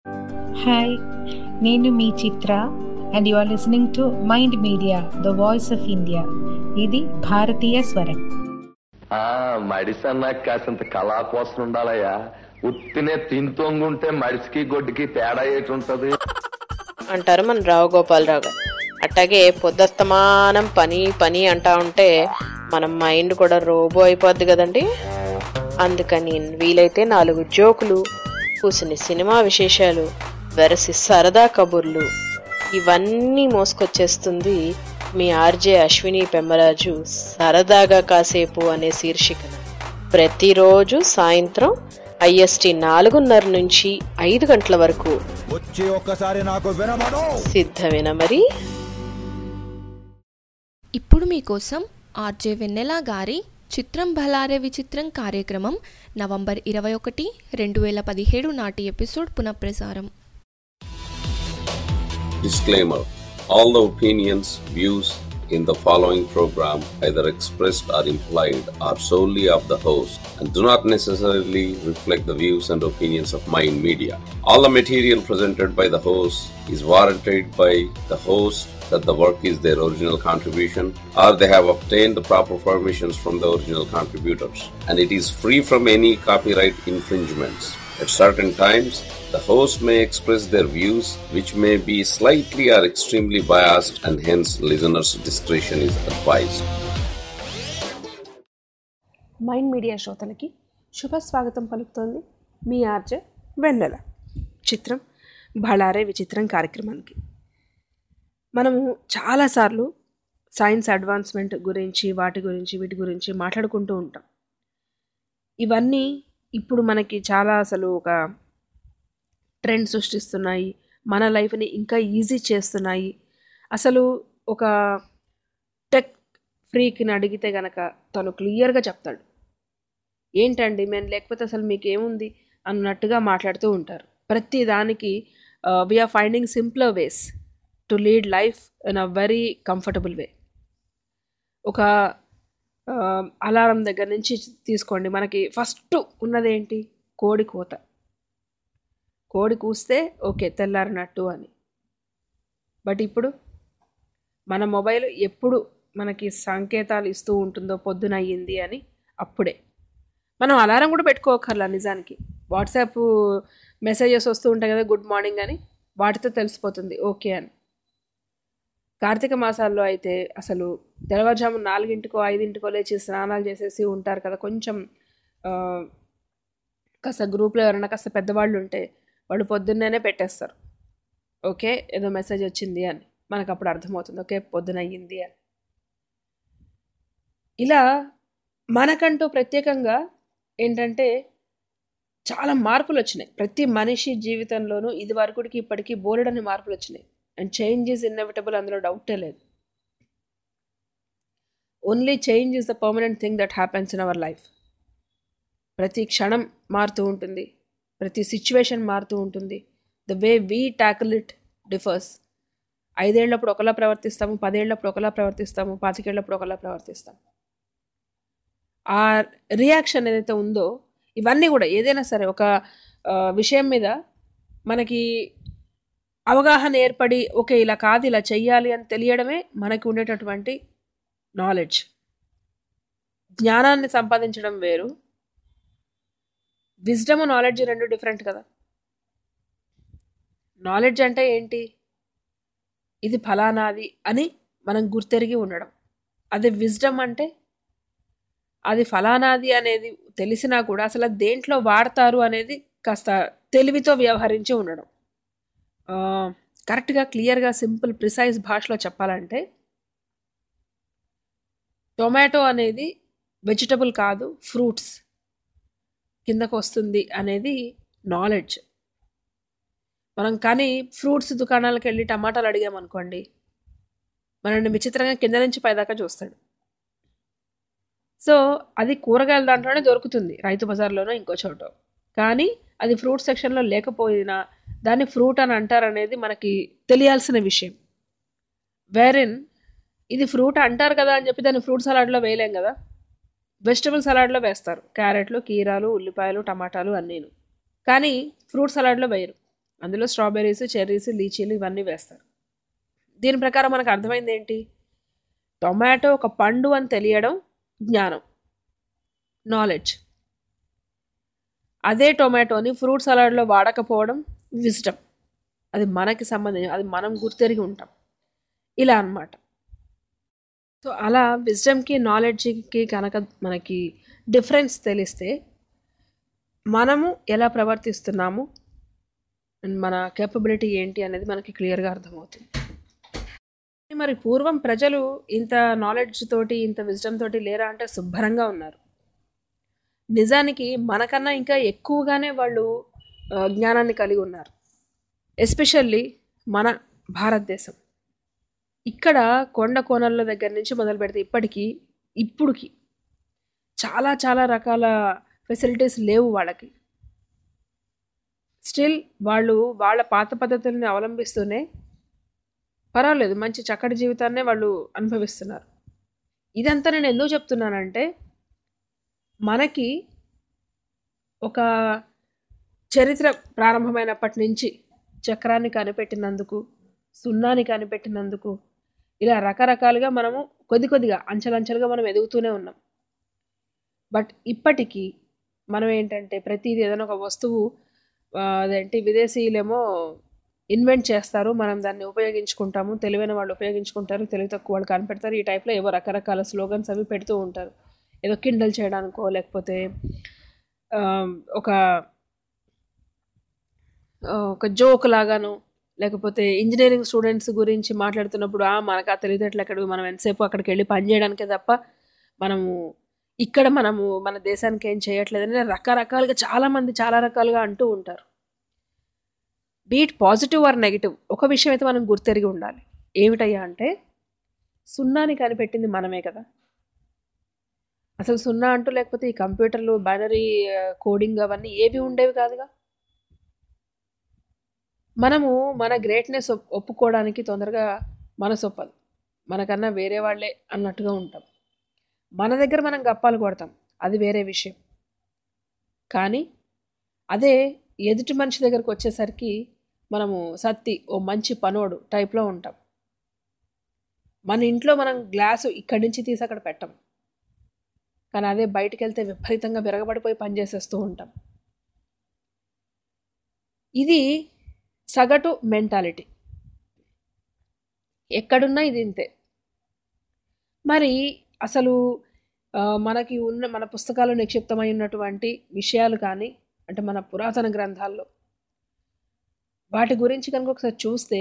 Hi నేను మీ Chitra and you are listening to Mind Media the voice of India ఇది భారతీయ స్వరం ఆ మడిసన్నా కాసింత కళా కోసం ఉండాలయ్యా ఉత్తినే తింతొంగుంటే మడిసికి గొడ్డుకి తేడా ఏటి ఉంటది అంటారు మన రావు గోపాలరావు గారు అట్టాగే పొద్దస్తమానం పని పని అంటా ఉంటే మన మైండ్ కూడా రోబో అయిపోద్ది కదండి అందుకని వీలైతే నాలుగు జోకులు కూసిన సినిమా విశేషాలు వెరసి సరదా కబుర్లు ఇవన్నీ మోసుకొచ్చేస్తుంది మీ ఆర్జే అశ్విని పెమ్మరాజు సరదాగా కాసేపు అనే శీర్షికన ప్రతిరోజు సాయంత్రం ఐఎస్టి నాలుగున్నర నుంచి ఐదు గంటల వరకు వచ్చి ఒక్కసారి నాకు వినమను సిద్ధమేనా మరి ఇప్పుడు మీకోసం ఆర్జే వెన్నెల గారి చిత్రం భలారే విచిత్రం కార్యక్రమం నవంబర్ ఇరవై ఒకటి రెండు వేల పదిహేడు నాటి ఎపిసోడ్ పునఃప్రసారం Disclaimer All the opinions, views in the following program, either expressed or implied, are solely of the host and do not necessarily reflect the views and opinions of Mind Media. All the material presented by the host is warranted by the host that the work is their original contribution or they have obtained the proper permissions from the original contributors and it is free from any copyright infringements. At certain times, the host may express their views which may be slightly or extremely biased and hence listeners' discretion is advised. Mind Media శ్రోతలకి శుభ స్వాగతం పలుకుతోంది మీ RJ వెన్నెల చిత్రం బళారే విచిత్రం కార్యక్రమానికి మనము చాలాసార్లు science advancement గురించి వాటి గురించి వీటి గురించి మాట్లాడుకుంటూ ఉంటాం ఇవన్నీ ఇప్పుడు మనకి చాలా అసలు ఒక ట్రెండ్ సృష్టిస్తున్నాయి మన లైఫ్ని ఇంకా ఈజీ చేస్తున్నాయి అసలు ఒక టెక్ ఫ్రీక్ని అడిగితే గనక తను క్లియర్గా చెప్తాడు ఏంటండి మేము లేకపోతే అసలు మీకు ఏముంది అన్నట్టుగా మాట్లాడుతూ ఉంటారు ప్రతి దానికి we are finding simpler ways to lead life in a very comfortable way ఒక అలారం దగ్గర నుంచి తీసుకోండి మనకి ఫస్ట్ ఉన్నదేంటి కోడి కూత కోడి కూస్తే ఓకే తెల్లారినట్టు అని బట్ ఇప్పుడు మన మొబైల్ ఎప్పుడు మనకి సంకేతాలు ఇస్తూ ఉంటుందో పొద్దున అయ్యింది అని అప్పుడే మనం అలారం కూడా పెట్టుకోకర్లా నిజానికి వాట్సాప్ మెసేజెస్ వస్తూ ఉంటాయి కదా గుడ్ మార్నింగ్ అని వాటితో తెలిసిపోతుంది ఓకే అని కార్తీక మాసాల్లో అయితే అసలు తెల్లవారుజాము నాలుగింటికో ఐదింటికో లేచి స్నానాలు చేసేసి ఉంటారు కదా కొంచెం ఆ, కాస్త గ్రూప్లో ఎవరైనా కాస్త పెద్దవాళ్ళు ఉంటే వాళ్ళు పొద్దున్నేనే పెట్టేస్తారు ఓకే ఏదో మెసేజ్ వచ్చింది అని మనకు అప్పుడు అర్థమవుతుంది ఓకే పొద్దున అయ్యింది అని ఇలా మనకంటూ ప్రత్యేకంగా ఏంటంటే చాలా మార్పులు వచ్చినాయి ప్రతి మనిషి జీవితంలోనూ ఇది వరకుడికి ఇప్పటికీ బోలెడని మార్పులు వచ్చినాయి అండ్ చేంజ్ ఈజ్ ఇన్నెవిటబుల్ అందులో డౌటే లేదు only change is the permanent thing that happens in our life ప్రతి క్షణం మారుతూ ఉంటుంది ప్రతి సిచ్యువేషన్ మారుతూ ఉంటుంది the way we tackle it differs ఐదేళ్లప్పుడు ఒకలా ప్రవర్తిస్తాము పదేళ్లప్పుడు ఒకలా ప్రవర్తిస్తాము పాతికేళ్లప్పుడు ఒకలా ప్రవర్తిస్తాము ఆ రియాక్షన్ ఏదైతే ఉందో ఇవన్నీ కూడా ఏదైనా సరే ఒక ఆ, విషయం మీద మనకి అవగాహన ఏర్పడి ఓకే ఇలా కాదు ఇలా చెయ్యాలి అని తెలియడమే మనకి ఉండేటటువంటి నాలెడ్జ్ జ్ఞానాన్ని సంపాదించడం వేరు విజ్డమ్ నాలెడ్జ్ రెండు డిఫరెంట్ కదా నాలెడ్జ్ అంటే ఏంటి ఇది ఫలానాది అని మనం గుర్తెరిగి ఉండడం అదే విజ్డమ్ అంటే అది ఫలానాది అనేది తెలిసినా కూడా అసలు అది దేంట్లో వాడతారు అనేది కాస్త తెలివితో వ్యవహరించి ఉండడం ఆ, కరెక్ట్గా క్లియర్గా సింపుల్ ప్రిసైజ్ భాషలో చెప్పాలంటే టొమాటో అనేది వెజిటబుల్ కాదు ఫ్రూట్స్ కిందకు వస్తుంది అనేది నాలెడ్జ్ మనం కానీ ఫ్రూట్స్ దుకాణాలకు వెళ్ళి టమాటాలు అడిగామనుకోండి మనల్ని విచిత్రంగా కింద నుంచి పైదాకా చూస్తాడు సో అది కూరగాయల దాంట్లోనే దొరుకుతుంది రైతు బజార్లోనో ఇంకో చోట కానీ అది ఫ్రూట్ సెక్షన్లో లేకపోయినా దాన్ని ఫ్రూట్ అని అంటారనేది మనకి తెలియాల్సిన విషయం వేరిన్ ఇది ఫ్రూట్ అంటారు కదా అని చెప్పి దాన్ని ఫ్రూట్ సలాడ్లో వేయలేం కదా వెజిటబుల్ సలాడ్లో వేస్తారు క్యారెట్లు కీరాలు ఉల్లిపాయలు టమాటాలు అన్నీను కానీ ఫ్రూట్ సలాడ్లో వేయరు అందులో స్ట్రాబెర్రీస్ చెర్రీస్ లీచీలు ఇవన్నీ వేస్తారు దీని ప్రకారం మనకు అర్థమైంది ఏంటి టొమాటో ఒక పండు అని తెలియడం జ్ఞానం నాలెడ్జ్ అదే టొమాటోని ఫ్రూట్ సలాడ్లో వాడకపోవడం విజ్డమ్ అది మనకి సంబంధించి అది మనం గుర్తెరిగి ఉంటాం ఇలా అన్నమాట సో అలా విజ్డమ్కి నాలెడ్జ్కి కనుక మనకి డిఫరెన్స్ తెలిస్తే మనము ఎలా ప్రవర్తిస్తున్నాము and మన కేపబిలిటీ ఏంటి అనేది మనకి క్లియర్గా అర్థమవుతుంది మరి పూర్వం ప్రజలు ఇంత నాలెడ్జ్ తోటి ఇంత విజ్డమ్ తోటి లేరా అంటే శుభ్రంగా ఉన్నారు నిజానికి మనకన్నా ఇంకా ఎక్కువగానే వాళ్ళు ఆ, జ్ఞానాన్ని కలిగి ఉన్నారు ఎస్పెషల్లీ మన భారతదేశం ఇక్కడ కొండ కోనల దగ్గర నుంచి మొదలు పెడితే ఇప్పటికీ ఇప్పుడుకి చాలా చాలా రకాల ఫెసిలిటీస్ లేవు వాళ్ళకి స్టిల్ వాళ్ళు వాళ్ళ పాత పద్ధతుల్ని అవలంబిస్తూనే పర్వాలేదు మంచి చక్కటి జీవితాన్నే వాళ్ళు అనుభవిస్తున్నారు ఇదంతా నేను ఎందుకు చెప్తున్నానంటే మనకి ఒక చరిత్ర ప్రారంభమైనప్పటి నుంచి చక్రాన్ని కనిపెట్టినందుకు సున్నాని కనిపెట్టినందుకు ఇలా రకరకాలుగా మనము కొద్ది కొద్దిగా అంచెలంచెలుగా మనం ఎదుగుతూనే ఉన్నాం బట్ ఇప్పటికీ మనం ఏంటంటే ప్రతిదీ ఏదైనా ఒక వస్తువు ఆ, అదేంటి విదేశీయులేమో ఇన్వెంట్ చేస్తారు మనం దాన్ని ఉపయోగించుకుంటాము తెలివైన వాళ్ళు ఉపయోగించుకుంటారు తెలివి తక్కువ వాళ్ళు కనిపెడతారు ఈ టైప్లో ఏవో రకరకాల స్లోగన్స్ అవి పెడుతూ ఉంటారు ఏదో కిండల్ చేయడానికో లేకపోతే ఆ, ఒక ఆ, ఒక జోక్ లాగాను లేకపోతే ఇంజనీరింగ్ స్టూడెంట్స్ గురించి మాట్లాడుతున్నప్పుడు "ఆ, మనకు ఆ తెలివితేటలు ఎక్కడ మనం ఎంతసేపు అక్కడికి వెళ్ళి పని చేయడానికే తప్ప మనము ఇక్కడ మనము మన దేశానికి ఏం చేయట్లేదని రకరకాలుగా చాలామంది చాలా రకాలుగా అంటూ ఉంటారు బీట్ పాజిటివ్ ఆర్ నెగిటివ్ ఒక విషయం అయితే మనం గుర్తెరిగి ఉండాలి ఏమిటయ్యా అంటే సున్నాని కనిపెట్టింది మనమే కదా అసలు సున్నా అంటూ లేకపోతే ఈ కంప్యూటర్లు బైనరీ కోడింగ్ అవన్నీ ఏవి ఉండేవి కాదుగా మనము మన గ్రేట్నెస్ ఒప్పుకోవడానికి తొందరగా మనసు ఒప్పదు మనకన్నా వేరే వాళ్ళే అన్నట్టుగా ఉంటాం మన దగ్గర మనం గప్పాలు కొడతాం అది వేరే విషయం కానీ అదే ఎదుటి మనిషి దగ్గరకు వచ్చేసరికి మనము సత్తి ఓ మంచి పనోడు టైప్లో ఉంటాం మన ఇంట్లో మనం గ్లాసు ఇక్కడి నుంచి తీసి అక్కడ పెట్టం కానీ అదే బయటికి వెళ్తే విపరీతంగా విరగబడిపోయి పనిచేసేస్తూ ఉంటాం ఇది సగటు మెంటాలిటీ ఎక్కడున్నా ఇది ఇంతే మరి అసలు ఆ, మనకి ఉన్న మన పుస్తకాల్లో నిక్షిప్తమై ఉన్నటువంటి విషయాలు కానీ అంటే మన పురాతన గ్రంథాల్లో వాటి గురించి కనుక ఒకసారి చూస్తే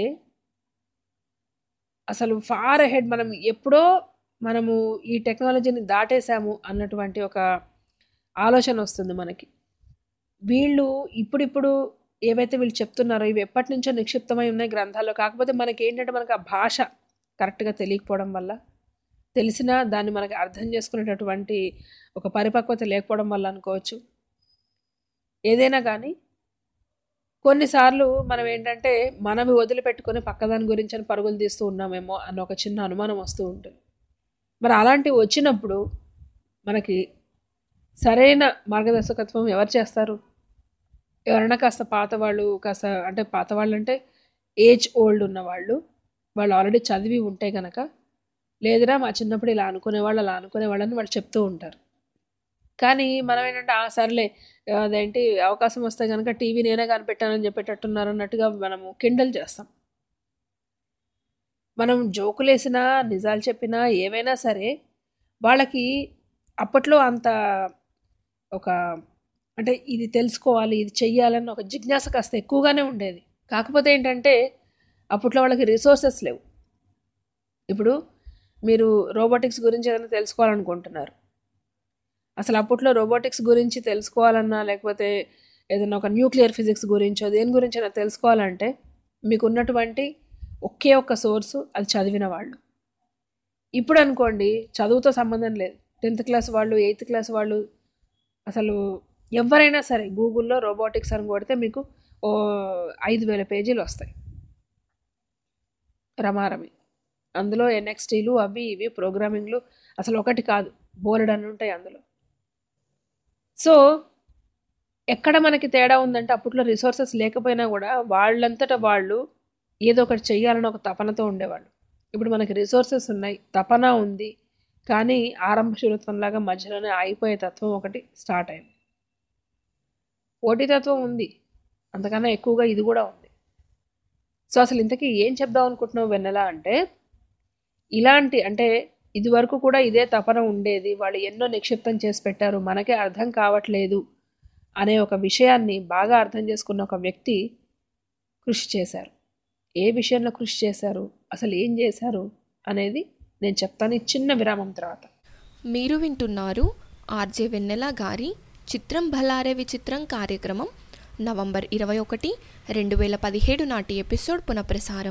అసలు ఫార్ అహెడ్ మనం ఎప్పుడో మనము ఈ టెక్నాలజీని దాటేశాము అన్నటువంటి ఒక ఆలోచన వస్తుంది మనకి వీళ్ళు ఇప్పుడిప్పుడు ఏవైతే వీళ్ళు చెప్తున్నారో ఇవి ఎప్పటి నుంచో నిక్షిప్తమై ఉన్నాయి గ్రంథాల్లో కాకపోతే మనకి ఏంటంటే మనకు ఆ భాష కరెక్ట్గా తెలియకపోవడం వల్ల తెలిసినా దాన్ని మనకి అర్థం చేసుకునేటటువంటి ఒక పరిపక్వత లేకపోవడం వల్ల అనుకోవచ్చు ఏదైనా కానీ కొన్నిసార్లు మనం ఏంటంటే మనవి వదిలిపెట్టుకొని పక్కదాని గురించి అని పరుగులు తీస్తూ ఉన్నామేమో అన్న ఒక చిన్న అనుమానం వస్తూ ఉంటుంది మరి అలాంటివి వచ్చినప్పుడు మనకి సరైన మార్గదర్శకత్వం ఎవరు చేస్తారు ఎవరైనా కాస్త పాత వాళ్ళు కాస్త అంటే పాత వాళ్ళు అంటే ఏజ్ ఓల్డ్ ఉన్న వాళ్ళు వాళ్ళు ఆల్రెడీ చదివి ఉంటే కనుక లేదురా మా చిన్నప్పుడు ఇలా అనుకునేవాళ్ళు అలా అనుకునేవాళ్ళని వాళ్ళు చెప్తూ ఉంటారు కానీ మనం ఏంటంటే ఆ సర్లే అదేంటి అవకాశం వస్తే కనుక టీవీ నేనే కనిపెట్టానని చెప్పేటట్టున్నారు అన్నట్టుగా మనము కిండల్ చేస్తాం మనం జోకులేసినా నిజాలు చెప్పినా ఏవైనా సరే వాళ్ళకి అప్పట్లో అంత ఒక అంటే ఇది తెలుసుకోవాలి ఇది చెయ్యాలని ఒక జిజ్ఞాస కాస్త ఎక్కువగానే ఉండేది కాకపోతే ఏంటంటే అప్పట్లో వాళ్ళకి రిసోర్సెస్ లేవు ఇప్పుడు మీరు రోబోటిక్స్ గురించి ఏదైనా తెలుసుకోవాలనుకుంటున్నారు అసలు అప్పట్లో రోబోటిక్స్ గురించి తెలుసుకోవాలన్నా లేకపోతే ఏదైనా ఒక న్యూక్లియర్ ఫిజిక్స్ గురించో దేని గురించైనా తెలుసుకోవాలంటే మీకు ఉన్నటువంటి ఒకే ఒక్క సోర్సు అది చదివిన వాళ్ళు ఇప్పుడు అనుకోండి చదువుతో సంబంధం లేదు టెన్త్ క్లాస్ వాళ్ళు ఎయిత్ క్లాస్ వాళ్ళు అసలు ఎవరైనా సరే గూగుల్లో రోబోటిక్స్ అని కొడితే మీకు ఓ ఐదు వేల పేజీలు వస్తాయి రమారమి అందులో ఎన్ఎక్స్టీలు అవి ఇవి ప్రోగ్రామింగ్లు అసలు ఒకటి కాదు బోలెడ్ అని ఉంటాయి అందులో సో ఎక్కడ మనకి తేడా ఉందంటే అప్పట్లో రిసోర్సెస్ లేకపోయినా కూడా వాళ్ళంతటా వాళ్ళు ఏదో ఒకటి చెయ్యాలని ఒక తపనతో ఉండేవాళ్ళు ఇప్పుడు మనకి రిసోర్సెస్ ఉన్నాయి తపన ఉంది కానీ ఆరంభశూరత్వంలాగా మధ్యలోనే ఆగిపోయే తత్వం ఒకటి స్టార్ట్ అయింది పోటీతత్వం ఉంది అంతకన్నా ఎక్కువగా ఇది కూడా ఉంది సో అసలు ఇంతకీ ఏం చెప్దాం అనుకుంటున్నావు వెన్నెల అంటే ఇలాంటి అంటే ఇది వరకు కూడా ఇదే తపన ఉండేది వాళ్ళు ఎన్నో నిక్షిప్తం చేసి పెట్టారు మనకే అర్థం కావట్లేదు అనే ఒక విషయాన్ని బాగా అర్థం చేసుకున్న ఒక వ్యక్తి కృషి చేశారు ఏ విషయంలో కృషి చేశారు అసలు ఏం చేశారు అనేది నేను చెప్తాను ఈ చిన్న విరామం తర్వాత మీరు వింటున్నారు ఆర్జే వెన్నెల గారి చిత్రం భలారే విచిత్రం కార్యక్రమం నవంబర్ ఇరవై ఒకటి రెండు వేల పదిహేడు నాటి ఎపిసోడ్ పునఃప్రసారం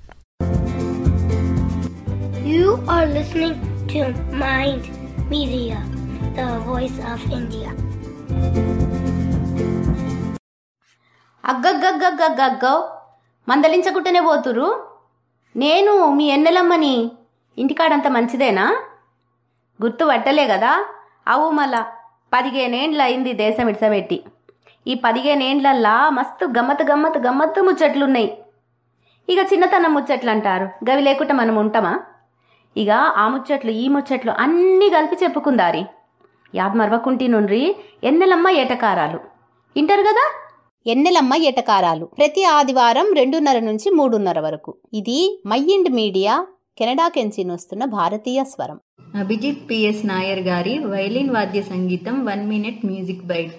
You are listening to Mind Media, the voice of India. అగ్గగ్గగ్గగ్గగ్గో మందలించకుంటేనే పోతురు నేను మీ ఎన్నెలమ్మని ఇంటికాడంత మంచిదేనా గుర్తు పట్టలే కదా అవు మళ్ళా పదిహేనేండ్ల అయింది దేశం ఇడ్సబెట్టి ఈ పదిహేనేండ్లల్లా మస్తు గమ్మత్ గమ్మత్ గమ్మత్తు ముచ్చట్లున్నాయి ఇక చిన్నతనం ముచ్చట్లు అంటారు గవి లేకుండా మనం ఉంటామా ఇక ఆ ముచ్చట్లు ఈ ముచ్చట్లు అన్నీ కలిపి చెప్పుకుందారి యాద్ మరవకుంటి నుండ్రి ఎన్నెలమ్మ ఏటకారాలు ఇంటారు కదా ఎన్నెలమ్మ ఎటకారాలు ప్రతి ఆదివారం రెండున్నర నుంచి మూడున్నర వరకు ఇది మైండ్ మీడియా కెనడా కెంచి వస్తున్న భారతీయ స్వరం అభిజిత్ పిఎస్ నాయర్ గారి వైలిన్ వాద్య సంగీతం one minute music bite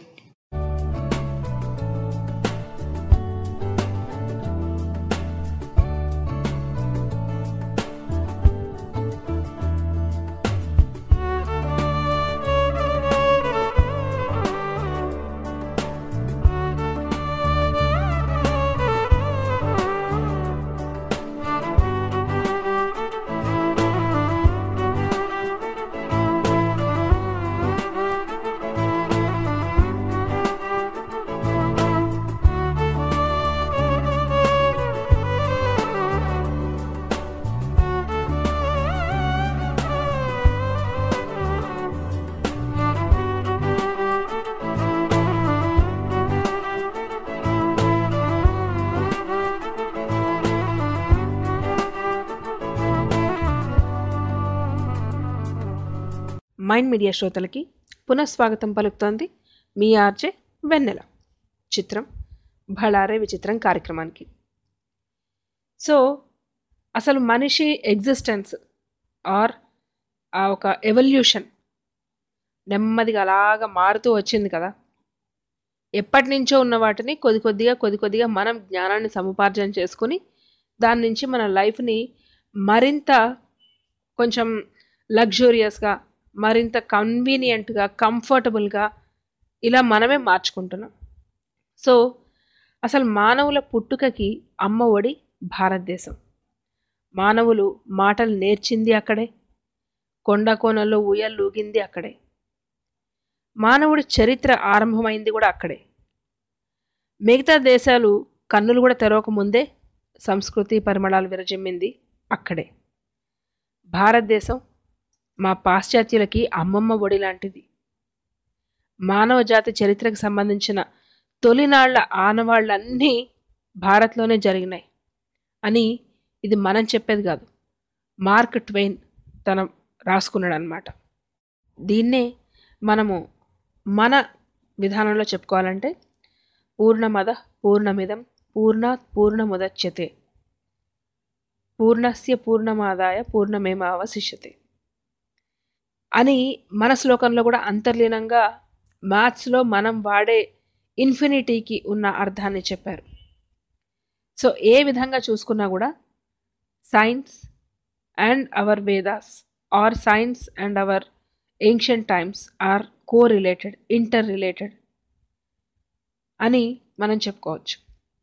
Mind Media శ్రోతలకి పునఃస్వాగతం పలుకుతోంది మీ ఆర్జే వెన్నెల చిత్రం భళారే విచిత్రం కార్యక్రమానికి సో అసలు మనిషి ఎగ్జిస్టెన్స్ ఆర్ ఆ ఒక ఎవల్యూషన్ నెమ్మదిగా అలాగా మారుతూ వచ్చింది కదా ఎప్పటి నుంచో ఉన్న వాటిని కొద్ది కొద్దిగా కొద్ది కొద్దిగా మనం జ్ఞానాన్ని సముపార్జన చేసుకుని దాని నుంచి మన లైఫ్ని మరింత కొంచెం లగ్జూరియస్గా మరింత కన్వీనియంట్గా కంఫర్టబుల్గా ఇలా మనమే మార్చుకుంటున్నాం సో అసలు మానవుల పుట్టుకకి అమ్మ ఒడి భారతదేశం మానవులు మాటలు నేర్చింది అక్కడే కొండ కోనలో ఊయల్లూగింది అక్కడే మానవుడి చరిత్ర ఆరంభమైంది కూడా అక్కడే మిగతా దేశాలు కన్నులు కూడా తెరవక ముందే సంస్కృతి పరిమళాలు విరజిమ్మింది అక్కడే భారతదేశం మా పాశ్చాత్యులకి అమ్మమ్మ ఒడి లాంటిది మానవ జాతి చరిత్రకు సంబంధించిన తొలినాళ్ల ఆనవాళ్ళన్నీ భారత్లోనే జరిగినాయి అని ఇది మనం చెప్పేది కాదు మార్క్ ట్వెయిన్ తన రాసుకున్నాడు అనమాట దీన్నే మనము మన విధానంలో చెప్పుకోవాలంటే పూర్ణమద పూర్ణమిదం పూర్ణాత్ పూర్ణముదచ్యతే పూర్ణస్య పూర్ణమాదాయ పూర్ణమేమావశిష్యతే అని మన శ్లోకంలో కూడా అంతర్లీనంగా మ్యాథ్స్లో మనం వాడే ఇన్ఫినిటీకి ఉన్న అర్థాన్ని చెప్పారు సో ఏ విధంగా చూసుకున్నా కూడా science and our Vedas are science and our ancient times are correlated interrelated అని మనం చెప్పుకోవచ్చు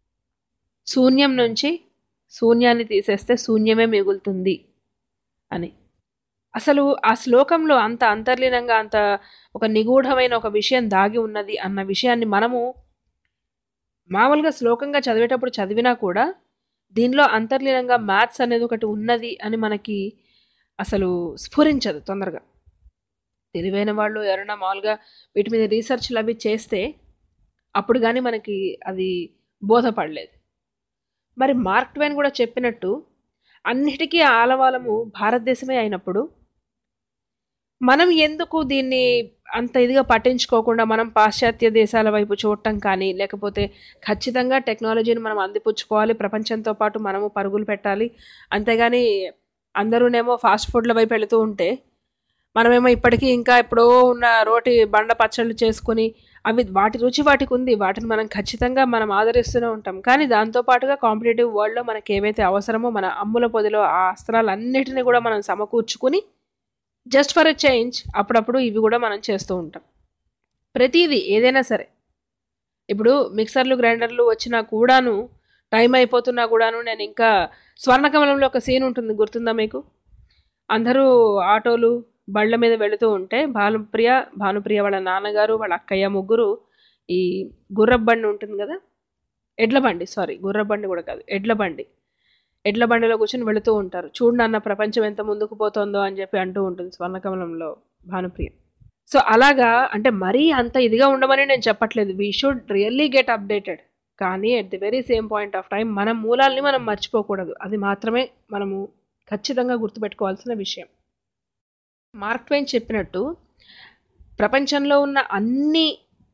శూన్యం నుంచి శూన్యాన్ని తీసేస్తే శూన్యమే మిగులుతుంది అని అసలు ఆ శ్లోకంలో అంత అంతర్లీనంగా అంత ఒక నిగూఢమైన ఒక విషయం దాగి ఉన్నది అన్న విషయాన్ని మనము మామూలుగా శ్లోకంగా చదివేటప్పుడు చదివినా కూడా దీనిలో అంతర్లీనంగా మ్యాథ్స్ అనేది ఒకటి ఉన్నది అని మనకి అసలు స్ఫురించదు తొందరగా తెలివైన వాళ్ళు ఎవరైనా మామూలుగా వీటి మీద రీసెర్చ్లు అవి చేస్తే అప్పుడు కానీ మనకి అది బోధపడలేదు మరి మార్క్ ట్వైన్ కూడా చెప్పినట్టు అన్నిటికీ ఆలవాలము భారతదేశమే అయినప్పుడు మనం ఎందుకు దీన్ని అంత ఇదిగా పట్టించుకోకుండా మనం పాశ్చాత్య దేశాల వైపు చూడటం కానీ లేకపోతే ఖచ్చితంగా టెక్నాలజీని మనం అందిపుచ్చుకోవాలి ప్రపంచంతో పాటు మనము పరుగులు పెట్టాలి అంతేగాని అందరూనేమో ఫాస్ట్ ఫుడ్ల వైపు వెళుతూ ఉంటే మనమేమో ఇప్పటికీ ఇంకా ఎప్పుడో ఉన్న రోటి బండ పచ్చళ్ళు చేసుకుని అవి వాటి రుచి వాటికి ఉంది వాటిని మనం ఖచ్చితంగా మనం ఆదరిస్తూనే ఉంటాం కానీ దాంతోపాటుగా కాంపిటేటివ్ వరల్డ్లో మనకి ఏవైతే అవసరమో మన అమ్ముల పొదిలో ఆ అస్త్రాలన్నిటిని కూడా మనం సమకూర్చుకుని జస్ట్ ఫర్ ఎ చేంజ్ అప్పుడప్పుడు ఇవి కూడా మనం చేస్తూ ఉంటాం ప్రతిదీ ఏదైనా సరే ఇప్పుడు మిక్సర్లు గ్రైండర్లు వచ్చినా కూడాను టైం అయిపోతున్నా కూడాను నేను ఇంకా స్వర్ణకమలంలో ఒక సీన్ ఉంటుంది గుర్తుందా మీకు అందరూ ఆటోలు బళ్ళ మీద వెళుతూ ఉంటే భానుప్రియ భానుప్రియ వాళ్ళ నాన్నగారు వాళ్ళ అక్కయ్య ముగ్గురు ఈ గుర్రపు బండి ఉంటుంది కదా ఎడ్ల బండి సారీ గుర్రపు బండి కూడా కాదు ఎడ్ల బండి ఎడ్ల బండిలో కూర్చొని వెళుతూ ఉంటారు చూడండి అన్న ప్రపంచం ఎంత ముందుకు పోతుందో అని చెప్పి అంటూ ఉంటుంది స్వర్ణకమలంలో భానుప్రియ సో అలాగా అంటే మరీ అంత ఇదిగా ఉండమని నేను చెప్పట్లేదు we should really get updated కానీ at the very same point of time మన మూలాల్ని మనం మర్చిపోకూడదు అది మాత్రమే మనము ఖచ్చితంగా గుర్తుపెట్టుకోవాల్సిన విషయం మార్క్ ట్వైన్ చెప్పినట్టు ప్రపంచంలో ఉన్న అన్ని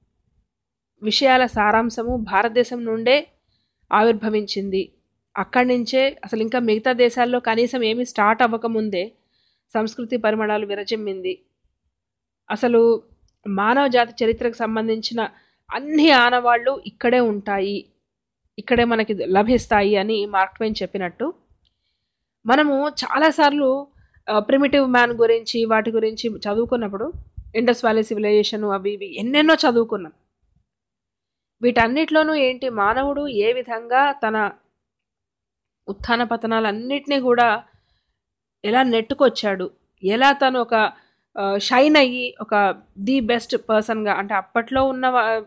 విషయాల సారాంశము భారతదేశం నుండే ఆవిర్భవించింది అక్కడి నుంచే అసలు ఇంకా మిగతా దేశాల్లో కనీసం ఏమీ స్టార్ట్ అవ్వకముందే సంస్కృతి పరిమాణాలు విరజిమ్మింది అసలు మానవ జాతి చరిత్రకు సంబంధించిన అన్ని ఆనవాళ్ళు ఇక్కడే ఉంటాయి ఇక్కడే మనకి లభిస్తాయి అని మార్క్ ట్వైన్ చెప్పినట్టు మనము చాలాసార్లు ప్రిమిటివ్ మ్యాన్ గురించి వాటి గురించి చదువుకున్నప్పుడు ఇండస్ వ్యాలీ సివిలైజేషన్ అవి ఇవి ఎన్నెన్నో చదువుకున్నాం వీటన్నిటిలోనూ ఏంటి మానవుడు ఏ విధంగా తన ఉత్థాన పతనాలన్నిటినీ కూడా ఎలా నెట్టుకొచ్చాడు ఎలా తను ఒక షైన్ అయ్యి ఒక ది బెస్ట్ పర్సన్గా అంటే అప్పట్లో ఉన్న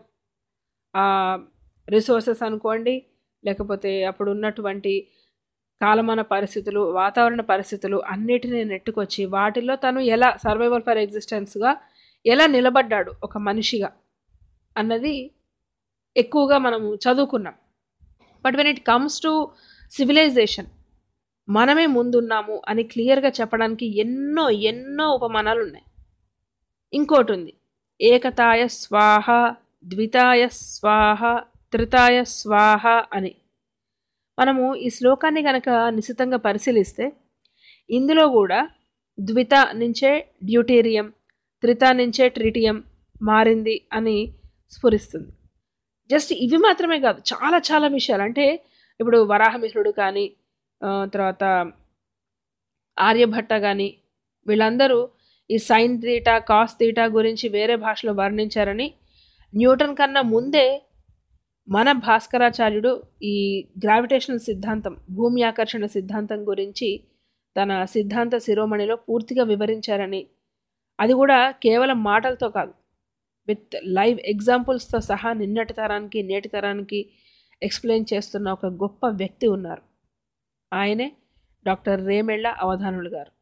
రిసోర్సెస్ అనుకోండి లేకపోతే అప్పుడు ఉన్నటువంటి కాలమాన పరిస్థితులు వాతావరణ పరిస్థితులు అన్నిటినీ నెట్టుకొచ్చి వాటిలో తను ఎలా సర్వైవల్ ఫర్ ఎగ్జిస్టెన్స్గా ఎలా నిలబడ్డాడు ఒక మనిషిగా అన్నది ఎక్కువగా మనము చదువుకున్నాం but when it comes to civilization మనమే ముందున్నాము అని క్లియర్గా చెప్పడానికి ఎన్నో ఎన్నో ఉపమానాలు ఉన్నాయి ఇంకోటి ఉంది ఏకతాయ స్వాహ ద్వితాయ స్వాహ త్రితాయ స్వాహ అని మనము ఈ శ్లోకాన్ని కనుక నిశితంగా పరిశీలిస్తే ఇందులో కూడా ద్విత నుంచే డ్యూటీరియం త్రిత నుంచే ట్రిటియం మారింది అని స్ఫురిస్తుంది జస్ట్ ఇవి మాత్రమే కాదు చాలా చాలా విషయాలు అంటే ఇప్పుడు వరాహమిహుడు కానీ తర్వాత ఆర్యభట్ట కానీ వీళ్ళందరూ ఈ సైన్ తీటా కాస్ తీటా గురించి వేరే భాషలో వర్ణించారని న్యూటన్ కన్నా ముందే మన భాస్కరాచార్యుడు ఈ గ్రావిటేషనల్ సిద్ధాంతం భూమి ఆకర్షణ సిద్ధాంతం గురించి తన సిద్ధాంత శిరోమణిలో పూర్తిగా వివరించారని అది కూడా కేవలం మాటలతో కాదు విత్ లైవ్ ఎగ్జాంపుల్స్తో సహా నిన్నటి తరానికి నేటి తరానికి ఎక్స్ప్లెయిన్ చేస్తున్న ఒక గొప్ప వ్యక్తి ఉన్నారు ఆయనే డాక్టర్ రేమెళ్ళ అవధానులు గారు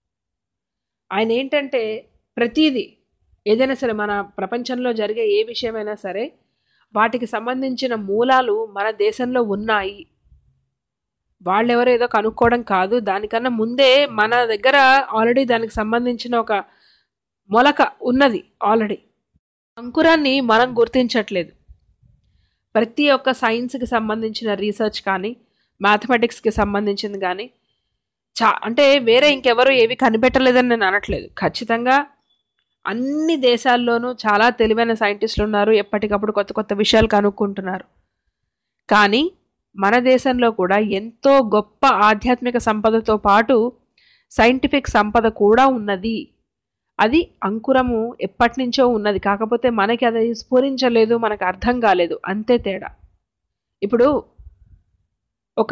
ఆయన ఏంటంటే ప్రతీది ఏదైనా సరే మన ప్రపంచంలో జరిగే ఏ విషయమైనా సరే వాటికి సంబంధించిన మూలాలు మన దేశంలో ఉన్నాయి వాళ్ళెవరో ఏదో కనుక్కోవడం కాదు దానికన్నా ముందే మన దగ్గర ఆల్రెడీ దానికి సంబంధించిన ఒక మొలక ఉన్నది ఆల్రెడీ అంకురాన్ని మనం గుర్తించట్లేదు ప్రతి ఒక్క సైన్స్కి సంబంధించిన రీసెర్చ్ కానీ మ్యాథమెటిక్స్కి సంబంధించింది కానీ చా అంటే వేరే ఇంకెవరు ఏవి కనిపెట్టలేదని నేను అనట్లేదు ఖచ్చితంగా అన్ని దేశాల్లోనూ చాలా తెలివైన సైంటిస్టులు ఉన్నారు ఎప్పటికప్పుడు కొత్త కొత్త విషయాలు కనుక్కుంటున్నారు కానీ మన దేశంలో కూడా ఎంతో గొప్ప ఆధ్యాత్మిక సంపదతో పాటు సైంటిఫిక్ సంపద కూడా ఉన్నది అది అంకురము ఎప్పటి నుంచో ఉన్నది కాకపోతే మనకి అది స్ఫురించలేదు మనకు అర్థం కాలేదు అంతే తేడా ఇప్పుడు ఒక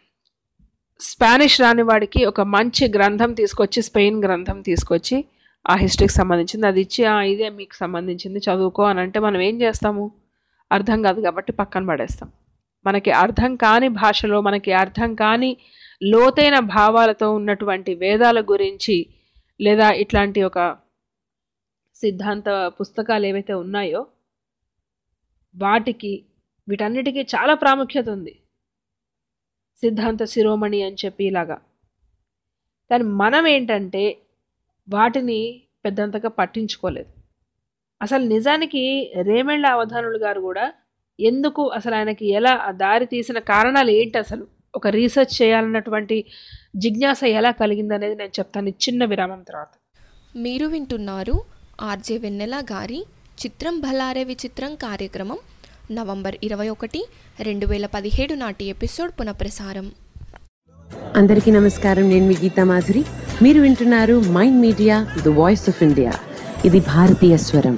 స్పానిష్ రాని వాడికి ఒక మంచి గ్రంథం తీసుకొచ్చి స్పెయిన్ గ్రంథం తీసుకొచ్చి ఆ హిస్టరీకి సంబంధించింది అది ఇచ్చి ఇదే మీకు సంబంధించింది చదువుకో అని అంటే మనం ఏం చేస్తాము అర్థం కాదు కాబట్టి పక్కన పడేస్తాం మనకి అర్థం కాని భాషలో మనకి అర్థం కాని లోతైన భావాలతో ఉన్నటువంటి వేదాల గురించి లేదా ఇట్లాంటి ఒక సిద్ధాంత పుస్తకాలు ఏవైతే ఉన్నాయో వాటికి వీటన్నిటికీ చాలా ప్రాముఖ్యత ఉంది సిద్ధాంత శిరోమణి అని చెప్పి ఇలాగా కానీ మనం ఏంటంటే వాటిని పెద్దంతగా పట్టించుకోలేదు అసలు నిజానికి రేమెళ్ళ అవధానులు గారు కూడా ఎందుకు అసలు ఆయనకి ఎలా ఆ దారి తీసిన కారణాలు ఏంటి అసలు ఒక రీసెర్చ్ చేయాలన్నటువంటి జిజ్ఞాస ఎలా కలిగిందనేది నేను చెప్తాను ఈ చిన్న విరామం తర్వాత మీరు వింటున్నారు ఆర్జే వెన్నెల గారి చిత్రం భలారే విచిత్రం కార్యక్రమం నవంబర్ ఇరవై ఒకటి రెండు వేల పదిహేడు నాటి ఎపిసోడ్ పునఃప్రసారం అందరికీ నమస్కారం నేను మీ గీతా మాధురి మీరు వింటున్నారు Mind Media the voice of India ఇది భారతీయ స్వరం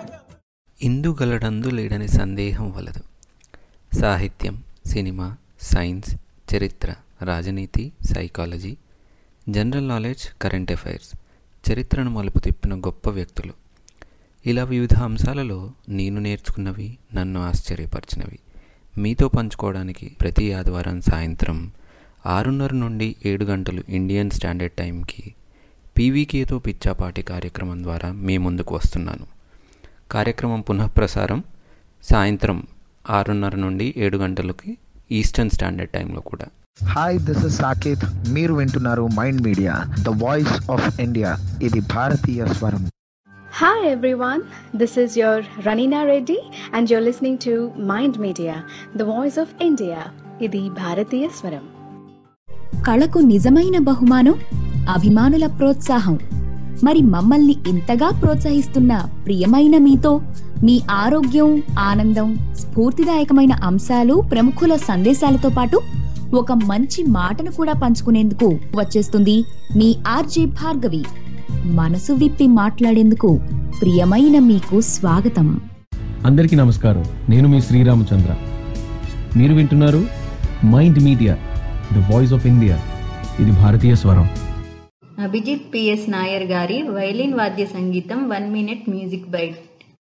ఇందుగలడందు లేడని సందేహం వలదు సాహిత్యం సినిమా సైన్స్ చరిత్ర రాజనీతి psychology general knowledge current affairs చరిత్రను మలుపు తిప్పిన గొప్ప వ్యక్తులు ఇలా వివిధ అంశాలలో నేను నేర్చుకున్నవి నన్ను ఆశ్చర్యపరిచినవి మీతో పంచుకోవడానికి ప్రతి ఆదివారం సాయంత్రం ఆరున్నర నుండి ఏడు గంటలు ఇండియన్ స్టాండర్డ్ టైంకి పీవీకేతో పిచ్చాపాటి కార్యక్రమం ద్వారా మీ ముందుకు వస్తున్నాను కార్యక్రమం పునఃప్రసారం సాయంత్రం ఆరున్నర నుండి ఏడు గంటలకి ఈస్టర్న్ స్టాండర్డ్ టైంలో కూడా హాయ్ దిస్ ఇస్ సాకేత్ మీరు వింటున్నారు Mind Media the voice of India ఇది భారతీయ స్వరం Hi everyone, this is your Ranina Reddy and you're listening to Mind Media, the voice of India. ఇది భారతీయ స్వరం కళకు నిజమైన బహుమానం అభిమానుల ప్రోత్సాహం మరి మమ్మల్ని ఇంతగా ప్రోత్సహిస్తున్న ప్రియమైన మీతో మీ ఆరోగ్యం ఆనందం స్ఫూర్తిదాయకమైన అంశాలు ప్రముఖుల సందేశాలతో పాటు ఒక మంచి మాటను కూడా పంచుకునేందుకు వచ్చేస్తుంది మీ ఆర్జే భార్గవి మనసు విప్పి మాట్లాడేందుకు ప్రియమైన మీకు స్వాగతం అందరికీ నమస్కారం నేను మీ శ్రీరామచంద్ర మీరు వింటున్నారు Mind Media the voice of India ఇది భారతీయ స్వరం అభిజిత్ పిఎస్ నాయర్ గారి వైలిన్ వాద్య సంగీతం one minute music bite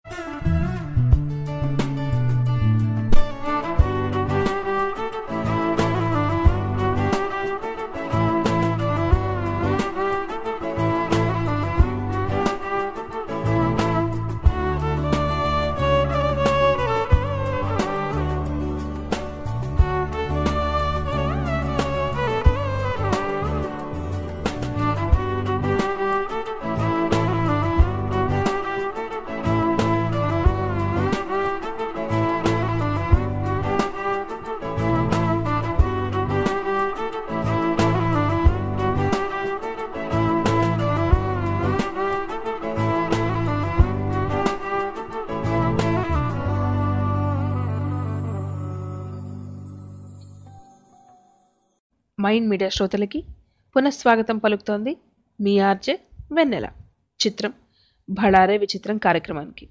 Mind Media శ్రోతలకి పునఃస్వాగతం పలుకుతోంది మీ ఆర్జే వెన్నెల చిత్రం భళారే విచిత్రం కార్యక్రమానికి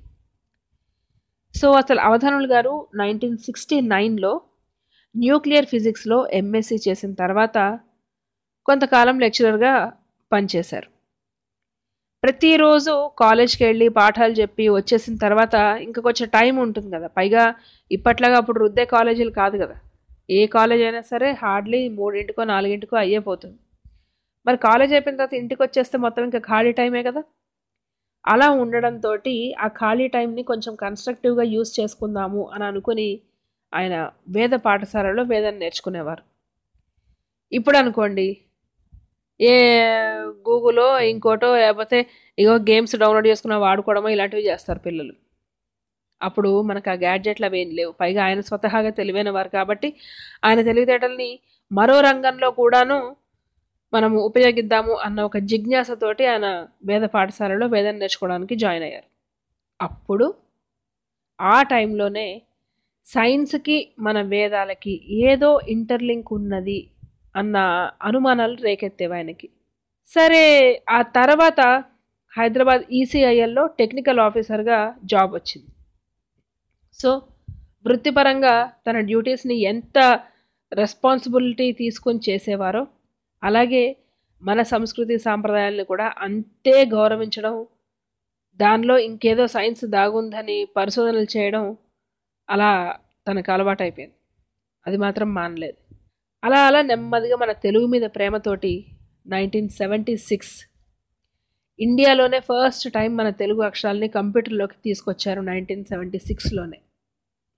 సో అసలు అవధానులు గారు నైన్టీన్ సిక్స్టీ నైన్లో న్యూక్లియర్ ఫిజిక్స్లో ఎంఎస్సి చేసిన తర్వాత కొంతకాలం లెక్చరర్గా పనిచేశారు ప్రతిరోజు కాలేజ్కి వెళ్ళి పాఠాలు చెప్పి వచ్చేసిన తర్వాత ఇంకా కొంచెం టైం ఉంటుంది కదా పైగా ఇప్పట్లాగా అప్పుడు రుద్దే కాలేజీలు కాదు కదా ఏ కాలేజ్ అయినా సరే హార్డ్లీ మూడింటికో నాలుగింటికో అయ్యే పోతుంది మరి కాలేజ్ అయిపోయిన తర్వాత ఇంటికి వచ్చేస్తే మొత్తం ఇంకా ఖాళీ టైమే కదా అలా ఉండడంతో ఆ ఖాళీ టైంని కొంచెం కన్స్ట్రక్టివ్గా యూస్ చేసుకుందాము అని అనుకుని ఆయన వేద పాఠశాలలో వేదాన్ని నేర్చుకునేవారు ఇప్పుడు అనుకోండి ఏ గూగులో ఇంకోటో లేకపోతే ఇగో గేమ్స్ డౌన్లోడ్ చేసుకున్న వాడుకోవడమో ఇలాంటివి చేస్తారు పిల్లలు అప్పుడు మనకు ఆ గ్యాడ్జెట్లు అవి ఏం లేవు పైగా ఆయన స్వతహాగా తెలివైన వారు కాబట్టి ఆయన తెలివితేటల్ని మరో రంగంలో కూడాను మనం ఉపయోగిద్దాము అన్న ఒక జిజ్ఞాసతోటి ఆయన వేద పాఠశాలలో వేదం నేర్చుకోవడానికి జాయిన్ అయ్యారు అప్పుడు ఆ టైంలోనే సైన్స్కి మన వేదాలకి ఏదో ఇంటర్లింక్ ఉన్నది అన్న అనుమానాలు రేకెత్తేవి ఆయనకి సరే ఆ తర్వాత హైదరాబాద్ ఈసీఐఎల్లో టెక్నికల్ ఆఫీసర్గా జాబ్ వచ్చింది సో వృత్తిపరంగా తన డ్యూటీస్ని ఎంత రెస్పాన్సిబిలిటీ తీసుకొని చేసేవారో అలాగే మన సంస్కృతి సాంప్రదాయాలను కూడా అంతే గౌరవించడం దానిలో ఇంకేదో సైన్స్ దాగుందని పరిశోధనలు చేయడం అలా తనకు అలవాటు అయిపోయింది అది మాత్రం మానలేదు అలా అలా నెమ్మదిగా మన తెలుగు మీద ప్రేమతోటి నైన్టీన్ సెవెంటీ సిక్స్ ఇండియాలోనే ఫస్ట్ టైం మన తెలుగు అక్షరాలని కంప్యూటర్లోకి తీసుకొచ్చారు నైన్టీన్ సెవెంటీ సిక్స్లోనే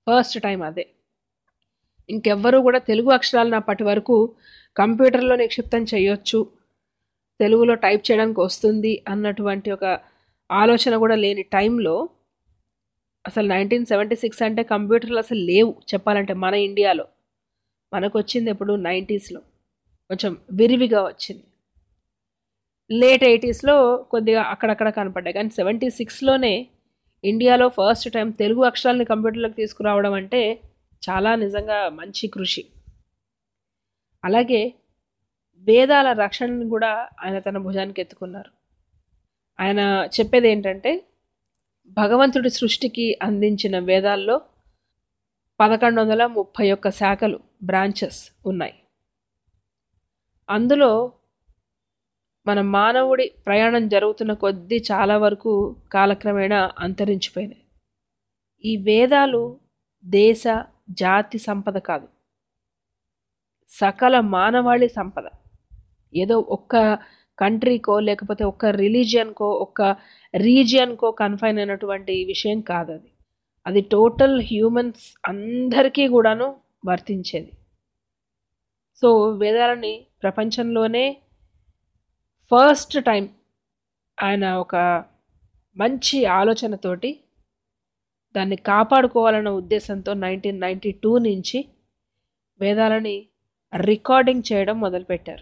ఫస్ట్ టైం అదే ఇంకెవ్వరూ కూడా తెలుగు అక్షరాలను అప్పటి వరకు కంప్యూటర్లో నిక్షిప్తం చేయొచ్చు తెలుగులో టైప్ చేయడానికి వస్తుంది అన్నటువంటి ఒక ఆలోచన కూడా లేని టైంలో అసలు నైన్టీన్ సెవెంటీ సిక్స్ అంటే కంప్యూటర్లు అసలు లేవు చెప్పాలంటే మన ఇండియాలో మనకు వచ్చింది ఎప్పుడు నైంటీస్లో కొంచెం విరివిగా వచ్చింది లేట్ ఎయిటీస్లో కొద్దిగా అక్కడక్కడ కనపడ్డాయి కానీ సెవెంటీ సిక్స్లోనే ఇండియాలో ఫస్ట్ టైం తెలుగు అక్షరాలని కంప్యూటర్లోకి తీసుకురావడం అంటే చాలా నిజంగా మంచి కృషి అలాగే వేదాల రక్షణను కూడా ఆయన తన భుజానికి ఎత్తుకున్నారు ఆయన చెప్పేది ఏంటంటే భగవంతుడి సృష్టికి అందించిన వేదాల్లో పదకొండు వందల ముప్పై ఒక్క శాఖలు బ్రాంచెస్ ఉన్నాయి అందులో మన మానవుడి ప్రయాణం జరుగుతున్న కొద్దీ చాలా వరకు కాలక్రమేణా అంతరించిపోయినాయి ఈ వేదాలు దేశ జాతి సంపద కాదు సకల మానవాళి సంపద ఏదో ఒక్క కంట్రీకో లేకపోతే ఒక్క రిలీజియన్కో ఒక్క రీజియన్కో కన్ఫైన్ అయినటువంటి విషయం కాదు అది అది టోటల్ హ్యూమన్స్ అందరికీ కూడాను వర్తించేది సో వేదాలని ప్రపంచంలోనే ఫస్ట్ టైం ఆయన ఒక మంచి ఆలోచనతోటి దాన్ని కాపాడుకోవాలన్న ఉద్దేశంతో నైన్టీన్ నైంటీ టూ నుంచి వేదాలని రికార్డింగ్ చేయడం మొదలుపెట్టారు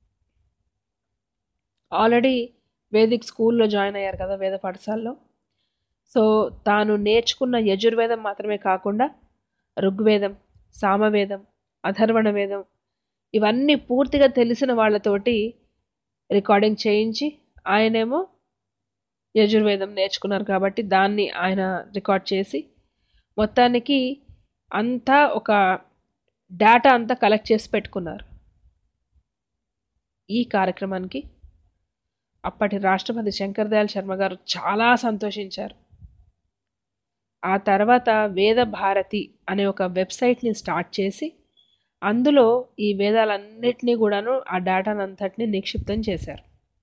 ఆల్రెడీ వేదిక్ స్కూల్లో జాయిన్ అయ్యారు కదా వేద పాఠశాలలో సో తాను నేర్చుకున్న యజుర్వేదం మాత్రమే కాకుండా ఋగ్వేదం సామవేదం అథర్వణ వేదం ఇవన్నీ పూర్తిగా తెలిసిన వాళ్ళతోటి రికార్డింగ్ చేయించి ఆయనేమో యజుర్వేదం నేర్చుకున్నారు కాబట్టి దాన్ని ఆయన రికార్డ్ చేసి మొత్తానికి అంతా ఒక డేటా అంతా కలెక్ట్ చేసి పెట్టుకున్నారు ఈ కార్యక్రమానికి అప్పటి రాష్ట్రపతి శంకర్ దయాళ్ శర్మ గారు చాలా సంతోషించారు ఆ తర్వాత వేద భారతి అనే ఒక వెబ్సైట్ని స్టార్ట్ చేసి అందులో ఈ వేదాలన్నిటినీ కూడాను ఆ డేటాను అంతటిని నిక్షిప్తం చేశారు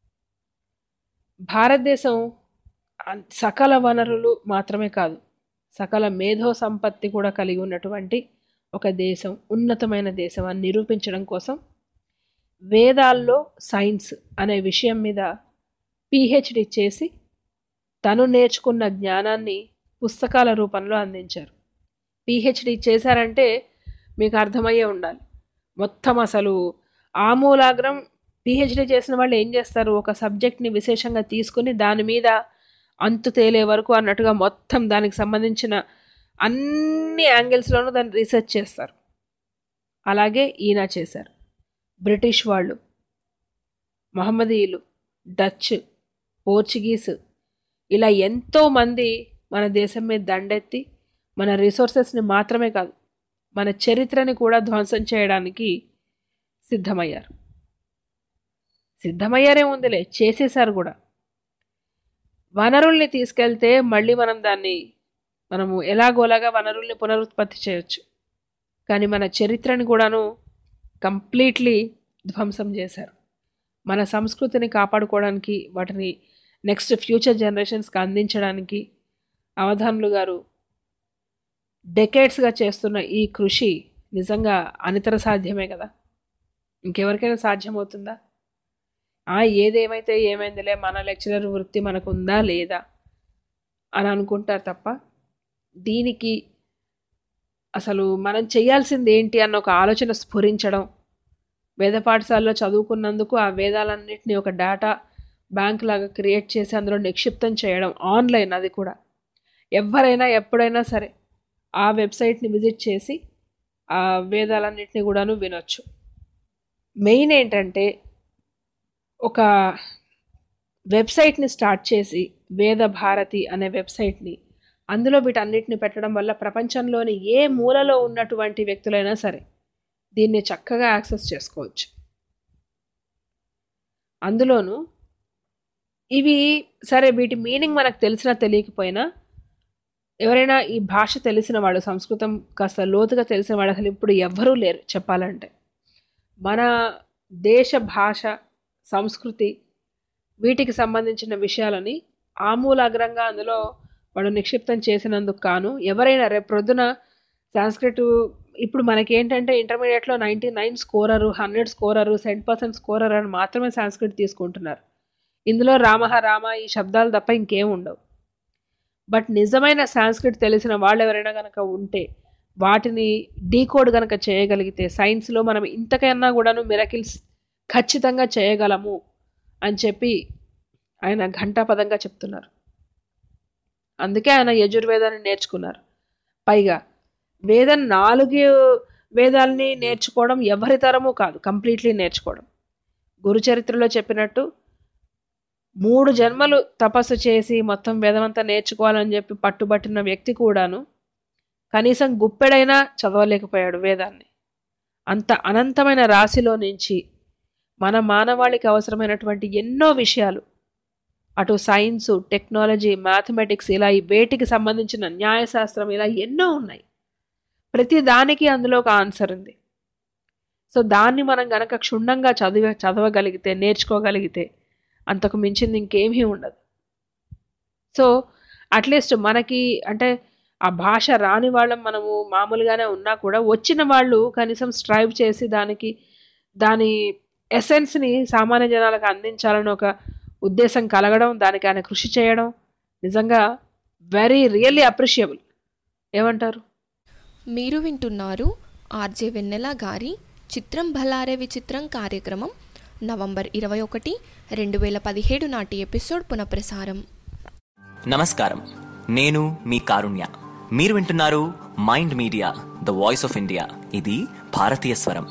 భారతదేశం అన్- సకల వనరులు మాత్రమే కాదు సకల మేధో సంపత్తి కూడా కలిగి ఉన్నటువంటి ఒక దేశం ఉన్నతమైన దేశం అని నిరూపించడం కోసం వేదాల్లో సైన్స్ అనే విషయం మీద పిహెచ్డి చేసి తను నేర్చుకున్న జ్ఞానాన్ని పుస్తకాల రూపంలో అందించారు పిహెచ్డి చేశారంటే మీకు అర్థమయ్యే ఉండాలి మొత్తం అసలు ఆమూలాగ్రం పిహెచ్డి చేసిన వాళ్ళు ఏం చేస్తారు ఒక సబ్జెక్ట్ని విశేషంగా తీసుకుని దాని మీద అంతు తేలే వరకు అన్నట్టుగా మొత్తం దానికి సంబంధించిన అన్ని యాంగిల్స్లోనూ దాన్ని రీసెర్చ్ చేస్తారు అలాగే ఈయన చేశారు బ్రిటిష్ వాళ్ళు మహమ్మదీయులు డచ్ పోర్చుగీస్ ఇలా ఎంతోమంది మన దేశం మీద దండెత్తి మన రిసోర్సెస్ని మాత్రమే కాదు మన చరిత్రని కూడా ధ్వంసం చేయడానికి సిద్ధమయ్యారు సిద్ధమయ్యారే ఉందిలే చేసేశారు కూడా వనరుల్ని తీసుకెళ్తే మళ్ళీ మనం దాన్ని మనము ఎలాగోలాగా వనరుల్ని పునరుత్పత్తి చేయొచ్చు కానీ మన చరిత్రని కూడాను కంప్లీట్లీ ధ్వంసం చేశారు మన సంస్కృతిని కాపాడుకోవడానికి వాటిని నెక్స్ట్ ఫ్యూచర్ జనరేషన్స్కి అందించడానికి అవధానులు గారు డెకేడ్స్గా చేస్తున్న ఈ కృషి నిజంగా అనితర సాధ్యమే కదా ఇంకెవరికైనా సాధ్యమవుతుందా ఆ ఏదేమైతే ఏమైందిలే మన లెక్చరర్ వృత్తి మనకు ఉందా లేదా అని అనుకుంటారు తప్ప దీనికి అసలు మనం చేయాల్సింది ఏంటి అన్న ఒక ఆలోచన స్ఫురించడం వేద పాఠశాలలో చదువుకున్నందుకు ఆ వేదాలన్నింటినీ ఒక డేటా బ్యాంక్ లాగా క్రియేట్ చేసి అందులో నిక్షిప్తం చేయడం ఆన్లైన్ అది కూడా ఎవరైనా ఎప్పుడైనా సరే ఆ వెబ్సైట్ని విజిట్ చేసి ఆ వేదాలన్నింటినీ కూడాను వినొచ్చు మెయిన్ ఏంటంటే ఒక వెబ్సైట్ని స్టార్ట్ చేసి వేద భారతి అనే వెబ్సైట్ని అందులో వీటన్నిటిని పెట్టడం వల్ల ప్రపంచంలోని ఏ మూలలో ఉన్నటువంటి వ్యక్తులైనా సరే దీన్ని చక్కగా యాక్సెస్ చేసుకోవచ్చు అందులోనూ ఇవి సరే వీటి మీనింగ్ మనకు తెలిసినా తెలియకపోయినా ఎవరైనా ఈ భాష తెలిసిన వాళ్ళు సంస్కృతం కాస్త లోతుగా తెలిసిన వాళ్ళు అసలు ఇప్పుడు ఎవ్వరూ లేరు చెప్పాలంటే మన దేశ భాష సంస్కృతి వీటికి సంబంధించిన విషయాలని ఆమూలాగ్రంగా అందులో వాళ్ళు నిక్షిప్తం చేసినందుకు కాను ఎవరైనా రేపు ప్రొద్దున సాంస్క్రిట్ ఇప్పుడు మనకేంటంటే ఇంటర్మీడియట్లో ninety nine scorer hundred scorer seven percent scorer అని మాత్రమే సాంస్క్రిట్ తీసుకుంటున్నారు ఇందులో రామహ రామ ఈ శబ్దాలు తప్ప ఇంకేం ఉండవు బట్ నిజమైన సాంస్క్రిట్ తెలిసిన వాళ్ళు ఎవరైనా కనుక ఉంటే వాటిని డీకోడ్ కనుక చేయగలిగితే సైన్స్లో మనం ఇంతకన్నా కూడాను మిరకిల్స్ ఖచ్చితంగా చేయగలము అని చెప్పి ఆయన ఘంటాపదంగా చెప్తున్నారు అందుకే ఆయన యజుర్వేదాన్ని నేర్చుకున్నారు పైగా వేదం నాలుగు వేదాల్ని నేర్చుకోవడం ఎవరి తరము కాదు కంప్లీట్లీ నేర్చుకోవడం గురుచరిత్రలో చెప్పినట్టు మూడు జన్మలు తపస్సు చేసి మొత్తం వేదమంతా నేర్చుకోవాలని చెప్పి పట్టుబట్టిన వ్యక్తి కూడాను కనీసం గుప్పెడైనా చదవలేకపోయాడు వేదాన్ని అంత అనంతమైన రాశిలో నుంచి మన మానవాళికి అవసరమైనటువంటి ఎన్నో విషయాలు అటు సైన్సు టెక్నాలజీ మ్యాథమెటిక్స్ ఇలా ఈ వేటికి సంబంధించిన న్యాయశాస్త్రం ఇలా ఎన్నో ఉన్నాయి ప్రతి దానికి అందులో ఒక ఆన్సర్ ఉంది సో దాన్ని మనం గనక క్షుణ్ణంగా చదివ చదవగలిగితే నేర్చుకోగలిగితే అంతకు మించింది ఇంకేమీ ఉండదు సో అట్లీస్ట్ మనకి అంటే ఆ భాష రాని వాళ్ళం మనము మామూలుగానే ఉన్నా కూడా వచ్చిన వాళ్ళు కనీసం స్ట్రైవ్ చేసి దానికి దాని ఎసెన్స్ని సామాన్య జనాలకు అందించాలని ఒక ఉద్దేశం కలగడం దానికి ఆయన కృషి చేయడం నిజంగా వెరీ రియల్లీ అప్రిషియబుల్ ఏమంటారు మీరు వింటున్నారు ఆర్జే వెన్నెల గారి చిత్రం భలారే విచిత్రం కార్యక్రమం నవంబర్ ఇరవై ఒకటి రెండు వేల పదిహేడు నాటి ఎపిసోడ్ పునఃప్రసారం నమస్కారం నేను మీ కారుణ్య మీరు వింటున్నారు Mind Media the voice of India ఇది భారతీయ స్వరం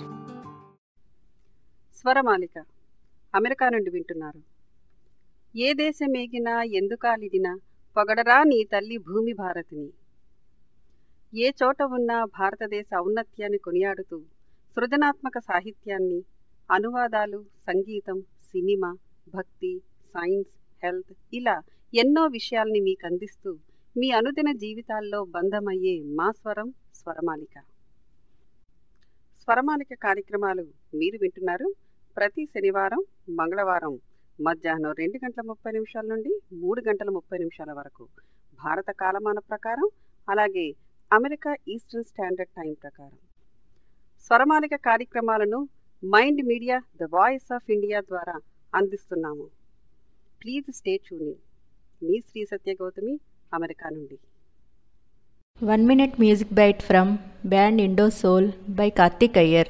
స్వరమాలిక అమెరికా నుండి వింటున్నారు ఏ దేశమేగినా ఎందుకాలిదినా పొగడరా నీ తల్లి భూమి భారతిని ఏ చోట ఉన్నా భారతదేశ ఔన్నత్యాన్ని కొనియాడుతూ సృజనాత్మక సాహిత్యాన్ని అనువాదాలు సంగీతం సినిమా భక్తి సైన్స్ హెల్త్ ఇలా ఎన్నో విషయాల్ని మీకు అందిస్తూ మీ అనుదిన జీవితాల్లో బంధమయ్యే మా స్వరం స్వరమాలిక స్వరమాలిక కార్యక్రమాలు మీరు వింటున్నారు ప్రతి శనివారం మంగళవారం మధ్యాహ్నం రెండు గంటల ముప్పై నిమిషాల నుండి మూడు గంటల ముప్పై నిమిషాల వరకు భారత కాలమాన ప్రకారం అలాగే అమెరికా ఈస్టర్న్ స్టాండర్డ్ టైం ప్రకారం స్వరమాలిక కార్యక్రమాలను Mind Media the voice of India ద్వారా అందిస్తున్నాము ప్లీజ్ స్టే ట్యూనింగ్ మీ శ్రీ సత్య గౌతమి అమెరికా నుండి one minute music bite from band Indo Soul by Karthik Iyer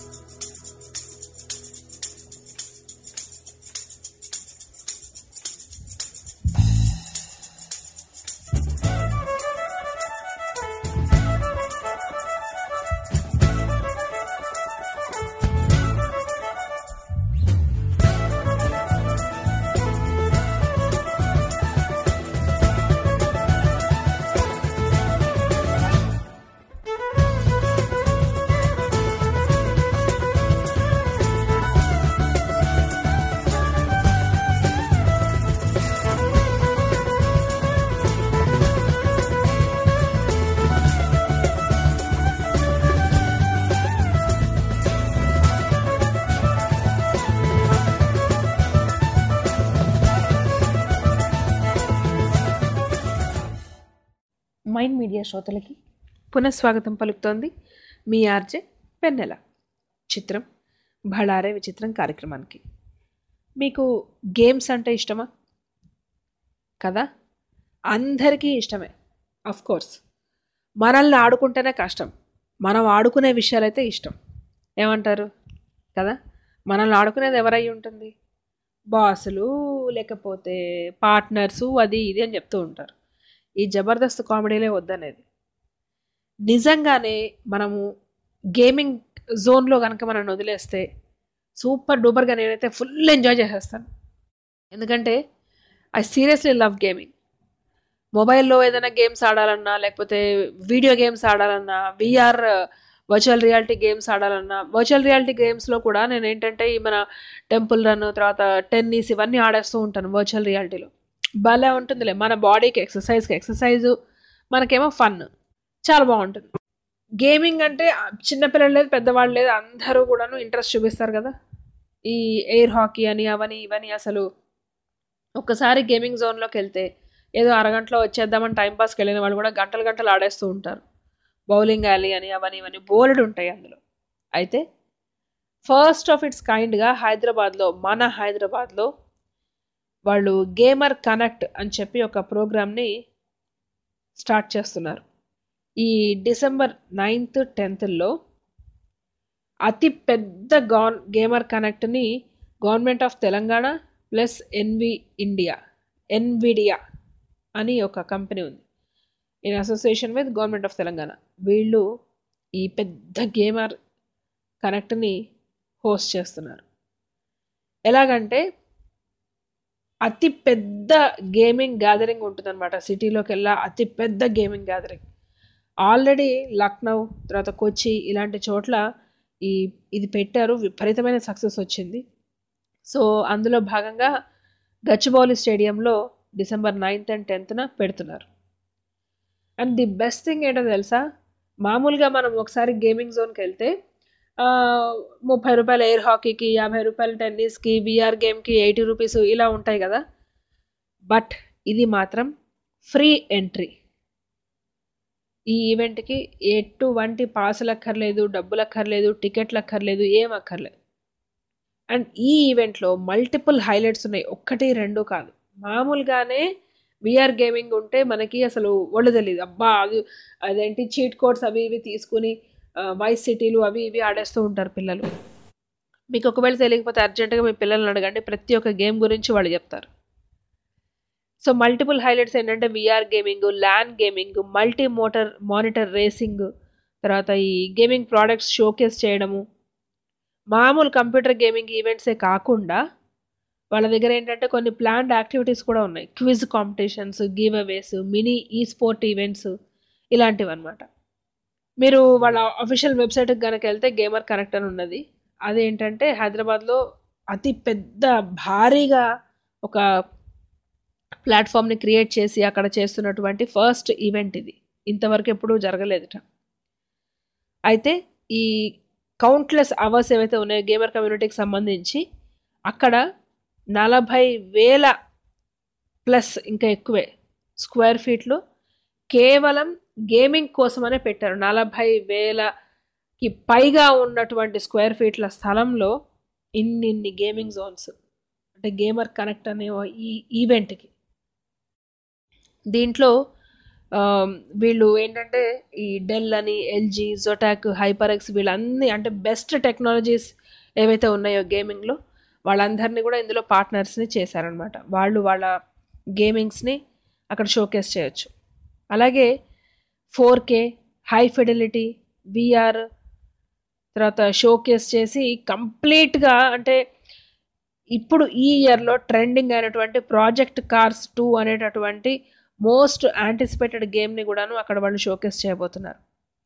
Mind Media శ్రోతలకి పునఃస్వాగతం పలుకుతోంది మీ ఆర్జే పెన్నెల చిత్రం భళారే విచిత్రం కార్యక్రమానికి మీకు గేమ్స్ అంటే ఇష్టమా కదా అందరికీ ఇష్టమే అఫ్ కోర్స్ మనల్ని ఆడుకుంటేనే కష్టం మనం ఆడుకునే విషయాలైతే ఇష్టం ఏమంటారు కదా మనల్ని ఆడుకునేది ఎవరై ఉంటుంది బాసులు లేకపోతే పార్ట్నర్సు అది ఇది అని చెప్తూ ఉంటారు ఈ జబర్దస్త్ కామెడీలే వద్దనేది నిజంగానే మనము గేమింగ్ జోన్లో కనుక మనం వదిలేస్తే సూపర్ డూపర్గా నేనైతే ఫుల్ ఎంజాయ్ చేసేస్తాను ఎందుకంటే ఐ సీరియస్లీ లవ్ గేమింగ్ మొబైల్లో ఏదైనా గేమ్స్ ఆడాలన్నా లేకపోతే వీడియో గేమ్స్ ఆడాలన్నా విఆర్ వర్చువల్ రియాలిటీ గేమ్స్ ఆడాలన్నా వర్చువల్ రియాలిటీ గేమ్స్లో కూడా నేను ఏంటంటే ఈ మన టెంపుల్ రన్ తర్వాత టెన్నిస్ ఇవన్నీ ఆడేస్తూ ఉంటాను వర్చువల్ రియాలిటీలో భలే ఉంటుందిలే మన బాడీకి ఎక్సర్సైజ్కి ఎక్సర్సైజు మనకేమో ఫన్ చాలా బాగుంటుంది గేమింగ్ అంటే చిన్నపిల్లలు లేదు పెద్దవాళ్ళు లేదు అందరూ కూడాను ఇంట్రెస్ట్ చూపిస్తారు కదా ఈ ఎయిర్ హాకీ అని అవని ఇవని అసలు ఒక్కసారి గేమింగ్ జోన్లోకి వెళ్తే ఏదో అరగంటలో వచ్చేద్దామని టైంపాస్కి వెళ్ళిన వాళ్ళు కూడా గంటలు గంటలు ఆడేస్తూ ఉంటారు బౌలింగ్ యాలీ అని అవని ఇవన్నీ బోలెడు ఉంటాయి అందులో అయితే ఫస్ట్ ఆఫ్ ఇట్స్ కైండ్గా హైదరాబాద్లో మన హైదరాబాద్లో వాళ్ళు గేమర్ కనెక్ట్ అని చెప్పి ఒక ప్రోగ్రామ్ని స్టార్ట్ చేస్తున్నారు ఈ డిసెంబర్ నైన్త్ టెన్త్లో అతి పెద్ద గాన్ గేమర్ కనెక్ట్ని government of Telangana plus NV India Nvidia అని ఒక కంపెనీ ఉంది in association with government of Telangana వీళ్ళు ఈ పెద్ద గేమర్ కనెక్ట్ని హోస్ట్ చేస్తున్నారు ఎలాగంటే అతి పెద్ద గేమింగ్ గ్యాదరింగ్ ఉంటుందన్నమాట సిటీలోకి వెళ్ళా అతి పెద్ద గేమింగ్ గ్యాదరింగ్ ఆల్రెడీ లక్నో తర్వాత కొచ్చి ఇలాంటి చోట్ల ఈ ఇది పెట్టారు విపరీతమైన సక్సెస్ వచ్చింది సో అందులో భాగంగా గచ్చిబౌలి స్టేడియంలో డిసెంబర్ నైన్త్ అండ్ టెన్త్న పెడుతున్నారు అండ్ ది బెస్ట్ థింగ్ ఏంటో తెలుసా మామూలుగా మనం ఒకసారి గేమింగ్ జోన్కి వెళ్తే ఆ, ముప్పై రూపాయలు ఎయిర్ హాకీకి యాభై రూపాయలు టెన్నిస్కి విఆర్ గేమ్కి ఎయిటీ రూపీస్ ఇలా ఉంటాయి కదా బట్ ఇది మాత్రం ఫ్రీ ఎంట్రీ ఈ ఈవెంట్కి ఎటువంటి పాసులు అక్కర్లేదు డబ్బులు అక్కర్లేదు టికెట్లు అక్కర్లేదు ఏం అక్కర్లేదు అండ్ ఈ ఈవెంట్లో మల్టిపుల్ హైలైట్స్ ఉన్నాయి ఒక్కటి రెండు కాదు మామూలుగానే విఆర్ గేమింగ్ ఉంటే మనకి అసలు ఒళ్ళు తెలియదు అబ్బా అది అదేంటి చీట్ కోడ్స్ అవి ఇవి తీసుకుని వైస్ సిటీలు అవి ఇవి ఆడేస్తూ ఉంటారు పిల్లలు మీకు ఒకవేళ తెలియకపోతే అర్జెంటుగా మీ పిల్లల్ని అడగండి ప్రతి ఒక్క గేమ్ గురించి వాళ్ళు చెప్తారు సో మల్టిపుల్ హైలైట్స్ ఏంటంటే VR gaming LAN gaming multi motor monitor racing తర్వాత ఈ గేమింగ్ ప్రోడక్ట్స్ షోకేస్ చేయడము మామూలు కంప్యూటర్ గేమింగ్ ఈవెంట్సే కాకుండా వాళ్ళ దగ్గర ఏంటంటే కొన్ని ప్లాన్డ్ యాక్టివిటీస్ కూడా ఉన్నాయి quiz competitions giveaways mini e sport events ఇలాంటివి అనమాట మీరు వాళ్ళ అఫీషియల్ వెబ్సైట్కి కనుక వెళ్తే గేమర్ కనెక్ట్ అని ఉన్నది అదేంటంటే హైదరాబాద్లో అతి పెద్ద భారీగా ఒక ప్లాట్ఫామ్ని క్రియేట్ చేసి అక్కడ చేస్తున్నటువంటి ఫస్ట్ ఈవెంట్ ఇది ఇంతవరకు ఎప్పుడూ జరగలేదుట అయితే ఈ కౌంట్లెస్ అవర్స్ ఏవైతే ఉన్నాయో గేమర్ కమ్యూనిటీకి సంబంధించి అక్కడ నలభై వేల ప్లస్ ఇంకా ఎక్కువే స్క్వేర్ ఫీట్లు కేవలం గేమింగ్ కోసమనే పెట్టారు నలభై వేలకి పైగా ఉన్నటువంటి స్క్వేర్ ఫీట్ల స్థలంలో ఇన్నిన్ని గేమింగ్ జోన్స్ అంటే గేమర్ కనెక్ట్ అనే ఓ ఈ ఈవెంట్కి దీంట్లో ఆ, వీళ్ళు ఏంటంటే ఈ డెల్ అని ఎల్జీ జొటాక్ హైపరెక్స్ వీళ్ళన్నీ అంటే బెస్ట్ టెక్నాలజీస్ ఏవైతే ఉన్నాయో గేమింగ్లో వాళ్ళందరినీ కూడా ఇందులో పార్ట్నర్స్ని చేశారనమాట వాళ్ళు వాళ్ళ గేమింగ్స్ని అక్కడ షోకేస్ చేయొచ్చు అలాగే four K high fidelity VR తర్వాత షోకేస్ చేసి కంప్లీట్గా అంటే ఇప్పుడు ఈ ఇయర్లో ట్రెండింగ్ అయినటువంటి ప్రాజెక్ట్ కార్స్ టూ అనేటటువంటి మోస్ట్ యాంటిసిపేటెడ్ గేమ్ని కూడాను అక్కడ వాళ్ళు షోకేస్ చేయబోతున్నారు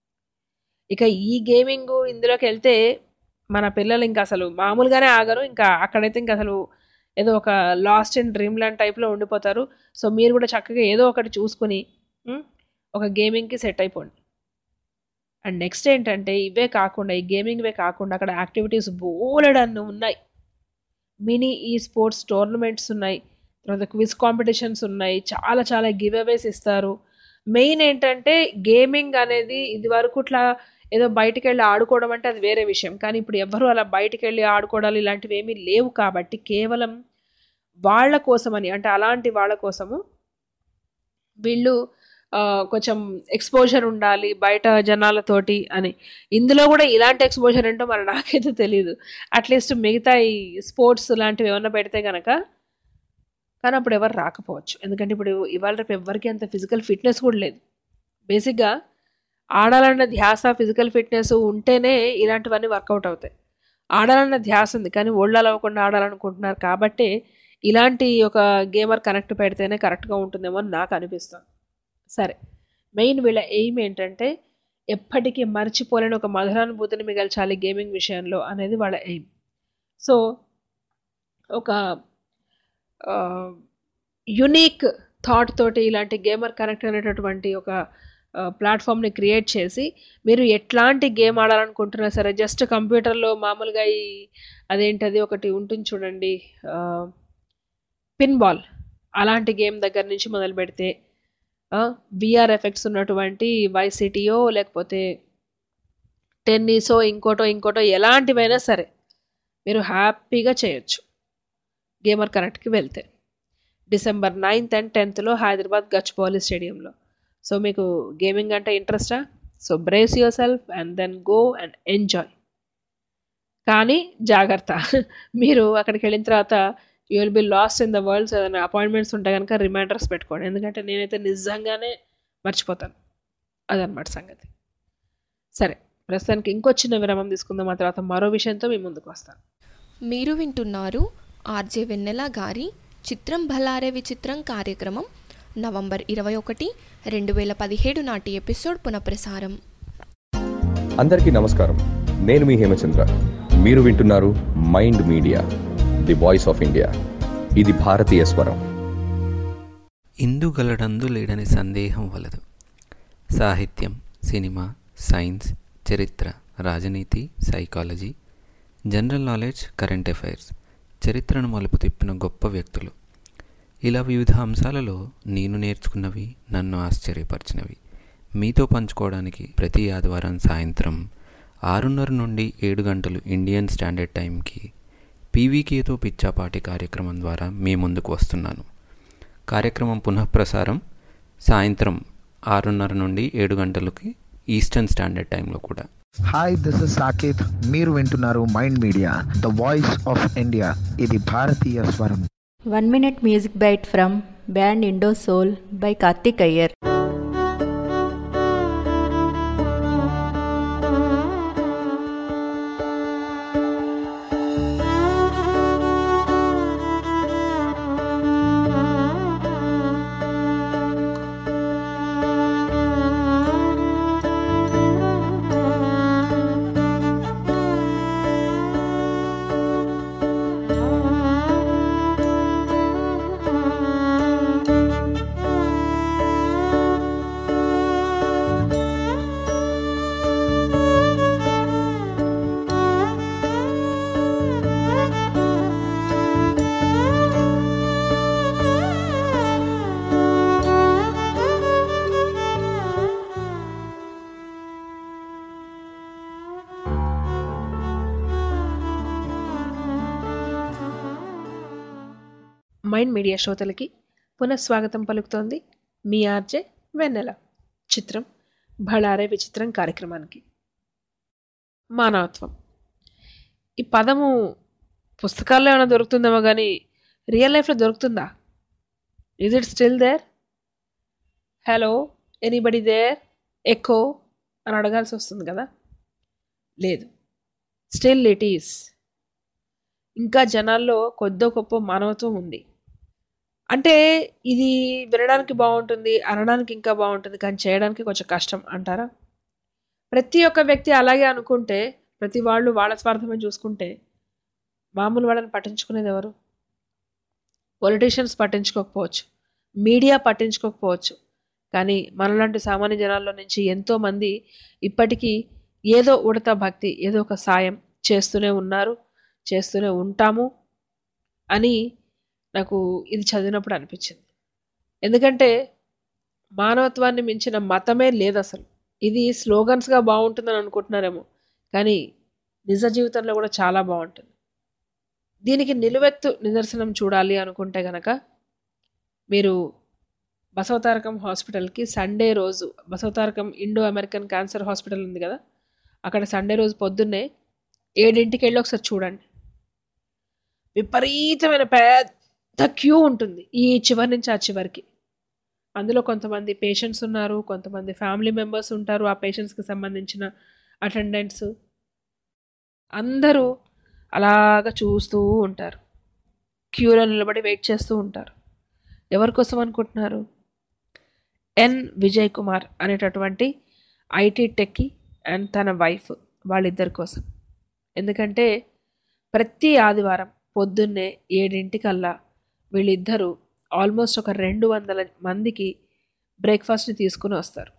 ఇక ఈ గేమింగ్ ఇందులోకి వెళ్తే మన పిల్లలు ఇంకా అసలు మామూలుగానే ఆగరు ఇంకా అక్కడైతే ఇంకా అసలు ఏదో ఒక లాస్ట్ ఇన్ డ్రీమ్ ల్యాండ్ టైప్లో ఉండిపోతారు సో మీరు కూడా చక్కగా ఏదో ఒకటి చూసుకుని ఉమ్, ఒక గేమింగ్కి సెట్ అయిపోండి అండ్ నెక్స్ట్ ఏంటంటే ఇవే కాకుండా ఈ గేమింగ్వే కాకుండా అక్కడ యాక్టివిటీస్ బోలెడన్ని ఉన్నాయి మినీ ఈ స్పోర్ట్స్ టోర్నమెంట్స్ ఉన్నాయి తర్వాత క్విజ్ కాంపిటీషన్స్ ఉన్నాయి చాలా చాలా గివ్ అవేస్ ఇస్తారు మెయిన్ ఏంటంటే గేమింగ్ అనేది ఇది వరకు ఇట్లా ఏదో బయటికి వెళ్ళి ఆడుకోవడం అంటే అది వేరే విషయం కానీ ఇప్పుడు ఎవరు అలా బయటికి వెళ్ళి ఆడుకోవడాలు ఇలాంటివి ఏమీ లేవు కాబట్టి కేవలం వాళ్ళ కోసమని అంటే అలాంటి వాళ్ళ కోసము వీళ్ళు ఆ, కొంచెం ఎక్స్పోజర్ ఉండాలి బయట జనాలతోటి అని ఇందులో కూడా ఇలాంటి ఎక్స్పోజర్ ఏంటో మరి నాకైతే తెలియదు అట్లీస్ట్ మిగతా ఈ స్పోర్ట్స్ లాంటివి ఏమన్నా పెడితే కనుక కానీ అప్పుడు ఎవరు రాకపోవచ్చు ఎందుకంటే ఇప్పుడు ఇవాళ రేపు ఎవరికి అంత ఫిజికల్ ఫిట్నెస్ కూడా లేదు బేసిక్గా ఆడాలన్న ధ్యాస ఫిజికల్ ఫిట్నెస్ ఉంటేనే ఇలాంటివన్నీ వర్కౌట్ అవుతాయి ఆడాలన్న ధ్యాస ఉంది కానీ ఒళ్ళు అలవకుండా ఆడాలనుకుంటున్నారు కాబట్టి ఇలాంటి ఒక గేమర్ కనెక్ట్ పెడితేనే కరెక్ట్గా ఉంటుందేమో అని నాకు అనిపిస్తుంది సరే మెయిన్ వీళ్ళ ఎయిమ్ ఏంటంటే ఎప్పటికీ మర్చిపోలేని ఒక మధురానుభూతిని మిగల్చాలి గేమింగ్ విషయంలో అనేది వాళ్ళ ఎయిమ్ సో ఒక యునీక్ థాట్ తోటి ఇలాంటి గేమర్ కనెక్ట్ అనేటటువంటి ఒక ప్లాట్ఫామ్ని క్రియేట్ చేసి మీరు ఎట్లాంటి గేమ్ ఆడాలనుకుంటున్నా సరే జస్ట్ కంప్యూటర్లో మామూలుగా ఈ అదేంటది ఒకటి ఉంటుంది చూడండి పిన్ బాల్ అలాంటి గేమ్ దగ్గర నుంచి మొదలు పెడితే విఆర్ ఎఫెక్ట్స్ ఉన్నటువంటి వైసిటీయో లేకపోతే టెన్నిసో ఇంకోటో ఇంకోటో ఎలాంటివైనా సరే మీరు హ్యాపీగా చేయొచ్చు గేమర్ కనెక్ట్కి వెళ్తే డిసెంబర్ నైన్త్ అండ్ టెన్త్లో హైదరాబాద్ గచ్చిబౌలి స్టేడియంలో సో మీకు గేమింగ్ అంటే ఇంట్రెస్టా so brace yourself and then go and enjoy కానీ జాగ్రత్త మీరు అక్కడికి వెళ్ళిన తర్వాత you will be lost in the worlds ఏదైనా అపాయింట్మెంట్స్ ఉంటే కనుక రిమైండర్స్ పెట్టుకోండి ఎందుకంటే నేనైతే నిజంగానే మర్చిపోతాను అదనమాట సంగతి సరే ప్రస్తుతానికి ఇంకో చిన్న విరామం తీసుకుందాం ఆ తర్వాత మరో విషయంతో మీ ముందుకు వస్తాను మీరు వింటున్నారు ఆర్జే వెన్నెల గారి చిత్రం భలారే విచిత్రం కార్యక్రమం నవంబర్ ఇరవై ఒకటి రెండు వేల పదిహేడు నాటి ఎపిసోడ్ పునఃప్రసారం అందరికీ నమస్కారం నేను మీ హేమచంద్ర మీరు వింటున్నారు Mind Media the voice of India ఇది భారతీయ స్వరం ఇందు గలడందు లేడని సందేహం వలదు సాహిత్యం సినిమా సైన్స్ చరిత్ర రాజనీతి psychology general knowledge current affairs చరిత్రను మలుపు తిప్పిన గొప్ప వ్యక్తులు ఇలా వివిధ అంశాలలో నేను నేర్చుకున్నవి నన్ను ఆశ్చర్యపరిచినవి మీతో పంచుకోవడానికి ప్రతి ఆదివారం సాయంత్రం ఆరున్నర నుండి ఏడు గంటలు ఇండియన్ స్టాండర్డ్ టైంకి పీవీకేతో పిచ్చాపాటి కార్యక్రమం ద్వారా మీ ముందుకు వస్తున్నాను కార్యక్రమం పునఃప్రసారం సాయంత్రం ఆరున్నర నుండి ఏడు గంటలకి ఈస్టర్న్ స్టాండర్డ్ టైంలో కూడా హాయ్ దిస్ ఇస్ సాకేత్ మీరు వింటున్నారు Mind Media the voice of India ఇది భారతీయ స్వరం one minute music bite from band Indo Soul by Karthik Iyer Mind Media శ్రోతలకి పునఃస్వాగతం పలుకుతోంది మీ ఆర్జే వెన్నెల చిత్రం భళారే విచిత్రం కార్యక్రమానికి మానవత్వం ఈ పదము పుస్తకాల్లో ఏమైనా దొరుకుతుందేమో కానీ రియల్ లైఫ్లో దొరుకుతుందా is it still there hello anybody there echo అని అడగాల్సి వస్తుంది కదా లేదు స్టిల్ ఇట్ ఈస్ ఇంకా జనాల్లో కొద్దో గొప్ప మానవత్వం ఉంది అంటే ఇది వినడానికి బాగుంటుంది అనడానికి ఇంకా బాగుంటుంది కానీ చేయడానికి కొంచెం కష్టం అంటారా ప్రతి ఒక్క వ్యక్తి అలాగే అనుకుంటే ప్రతి వాళ్ళు వాళ్ళ స్వార్థమే చూసుకుంటే మామూలు వాళ్ళని పట్టించుకునేది ఎవరు పొలిటీషియన్స్ పట్టించుకోకపోవచ్చు మీడియా పట్టించుకోకపోవచ్చు కానీ మనలాంటి సామాన్య జనాల్లో నుంచి ఎంతోమంది ఇప్పటికీ ఏదో ఉడత భక్తి ఏదో ఒక సాయం చేస్తూనే ఉన్నారు చేస్తూనే ఉంటాము అని నాకు ఇది చదివినప్పుడు అనిపించింది ఎందుకంటే మానవత్వాన్ని మించిన మతమే లేదు అసలు ఇది స్లోగన్స్గా బాగుంటుందని అనుకుంటున్నారేమో కానీ నిజ జీవితంలో కూడా చాలా బాగుంటుంది దీనికి నిలువెత్తు నిదర్శనం చూడాలి అనుకుంటే గనక మీరు బసవతారకం హాస్పిటల్కి సండే రోజు Basavatarakam Indo American cancer hospital ఉంది కదా అక్కడ సండే రోజు పొద్దున్నే ఏడింటికి వెళ్ళి ఒకసారి చూడండి విపరీతమైన పెద్ద క్యూ ఉంటుంది ఈ చివరి నుంచి ఆ చివరికి అందులో కొంతమంది పేషెంట్స్ ఉన్నారు కొంతమంది ఫ్యామిలీ మెంబర్స్ ఉంటారు ఆ పేషెంట్స్కి సంబంధించిన అటెండెంట్స్ అందరూ అలాగ చూస్తూ ఉంటారు క్యూలో నిలబడి వెయిట్ చేస్తూ ఉంటారు ఎవరి కోసం అనుకుంటున్నారు ఎన్ విజయ్ కుమార్ అనేటటువంటి ఐటీ టెక్కి అండ్ తన వైఫ్ వాళ్ళిద్దరి కోసం ఎందుకంటే ప్రతి ఆదివారం పొద్దున్నే ఏడింటికల్లా వీళ్ళిద్దరూ ఆల్మోస్ట్ ఒక రెండు వందల మందికి బ్రేక్ఫాస్ట్ని తీసుకుని వస్తారు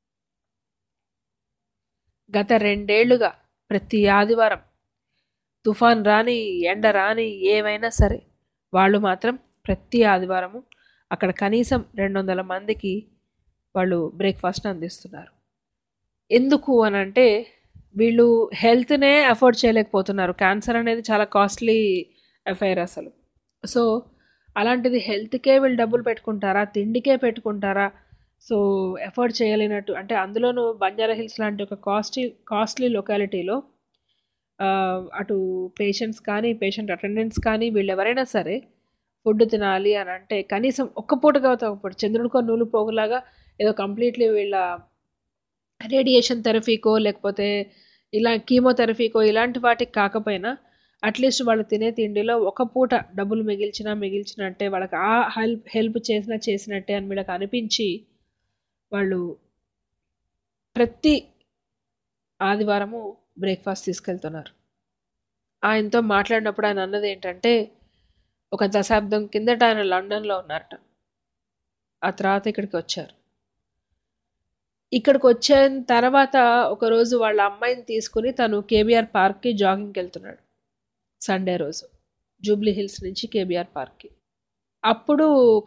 గత రెండేళ్లుగా ప్రతి ఆదివారం తుఫాన్ రాని ఎండ రాని ఏమైనా సరే వాళ్ళు మాత్రం ప్రతి ఆదివారము అక్కడ కనీసం రెండు వందల మందికి వాళ్ళు బ్రేక్ఫాస్ట్ని అందిస్తున్నారు ఎందుకు అని అంటే వీళ్ళు హెల్త్నే అఫోర్డ్ చేయలేకపోతున్నారు క్యాన్సర్ అనేది చాలా కాస్ట్లీ అఫైర్ అసలు సో అలాంటిది హెల్త్కే వీళ్ళు డబ్బులు పెట్టుకుంటారా తిండికే పెట్టుకుంటారా సో ఎఫోర్డ్ చేయలేనట్టు అంటే అందులోనూ బంజారా హిల్స్ లాంటి ఒక కాస్ట్లీ కాస్ట్లీ లొకాలిటీలో అటు పేషెంట్స్ కానీ పేషెంట్ అటెండెంట్స్ కానీ వీళ్ళు ఎవరైనా సరే ఫుడ్ తినాలి అని అంటే కనీసం ఒక్క పూట కావచ్చు ఒక పూట చంద్రుడికో నూలు పోగులాగా ఏదో కంప్లీట్లీ వీళ్ళ రేడియేషన్ థెరపీకో లేకపోతే ఇలా కీమోథెరపీకో ఇలాంటి వాటికి కాకపోయినా అట్లీస్ట్ వాళ్ళు తినే తిండిలో ఒక పూట డబ్బులు మిగిల్చినా మిగిల్చినట్టే వాళ్ళకి ఆ హెల్ప్ హెల్ప్ చేసినా చేసినట్టే అని వీళ్ళకి అనిపించి వాళ్ళు ప్రతి ఆదివారము బ్రేక్ఫాస్ట్ తీసుకెళ్తున్నారు ఆయనతో మాట్లాడినప్పుడు ఆయన అన్నది ఏంటంటే ఒక దశాబ్దం కిందట ఆయన లండన్లో ఉన్నారట ఆ తర్వాత ఇక్కడికి వచ్చారు ఇక్కడికి వచ్చిన తర్వాత ఒకరోజు వాళ్ళ అమ్మాయిని తీసుకుని తను కేబీఆర్ పార్క్కి జాగింగ్కి వెళ్తున్నాడు సండే రోజు జూబ్లీ హిల్స్ నుంచి కేబీఆర్ పార్క్కి అప్పుడు ఒక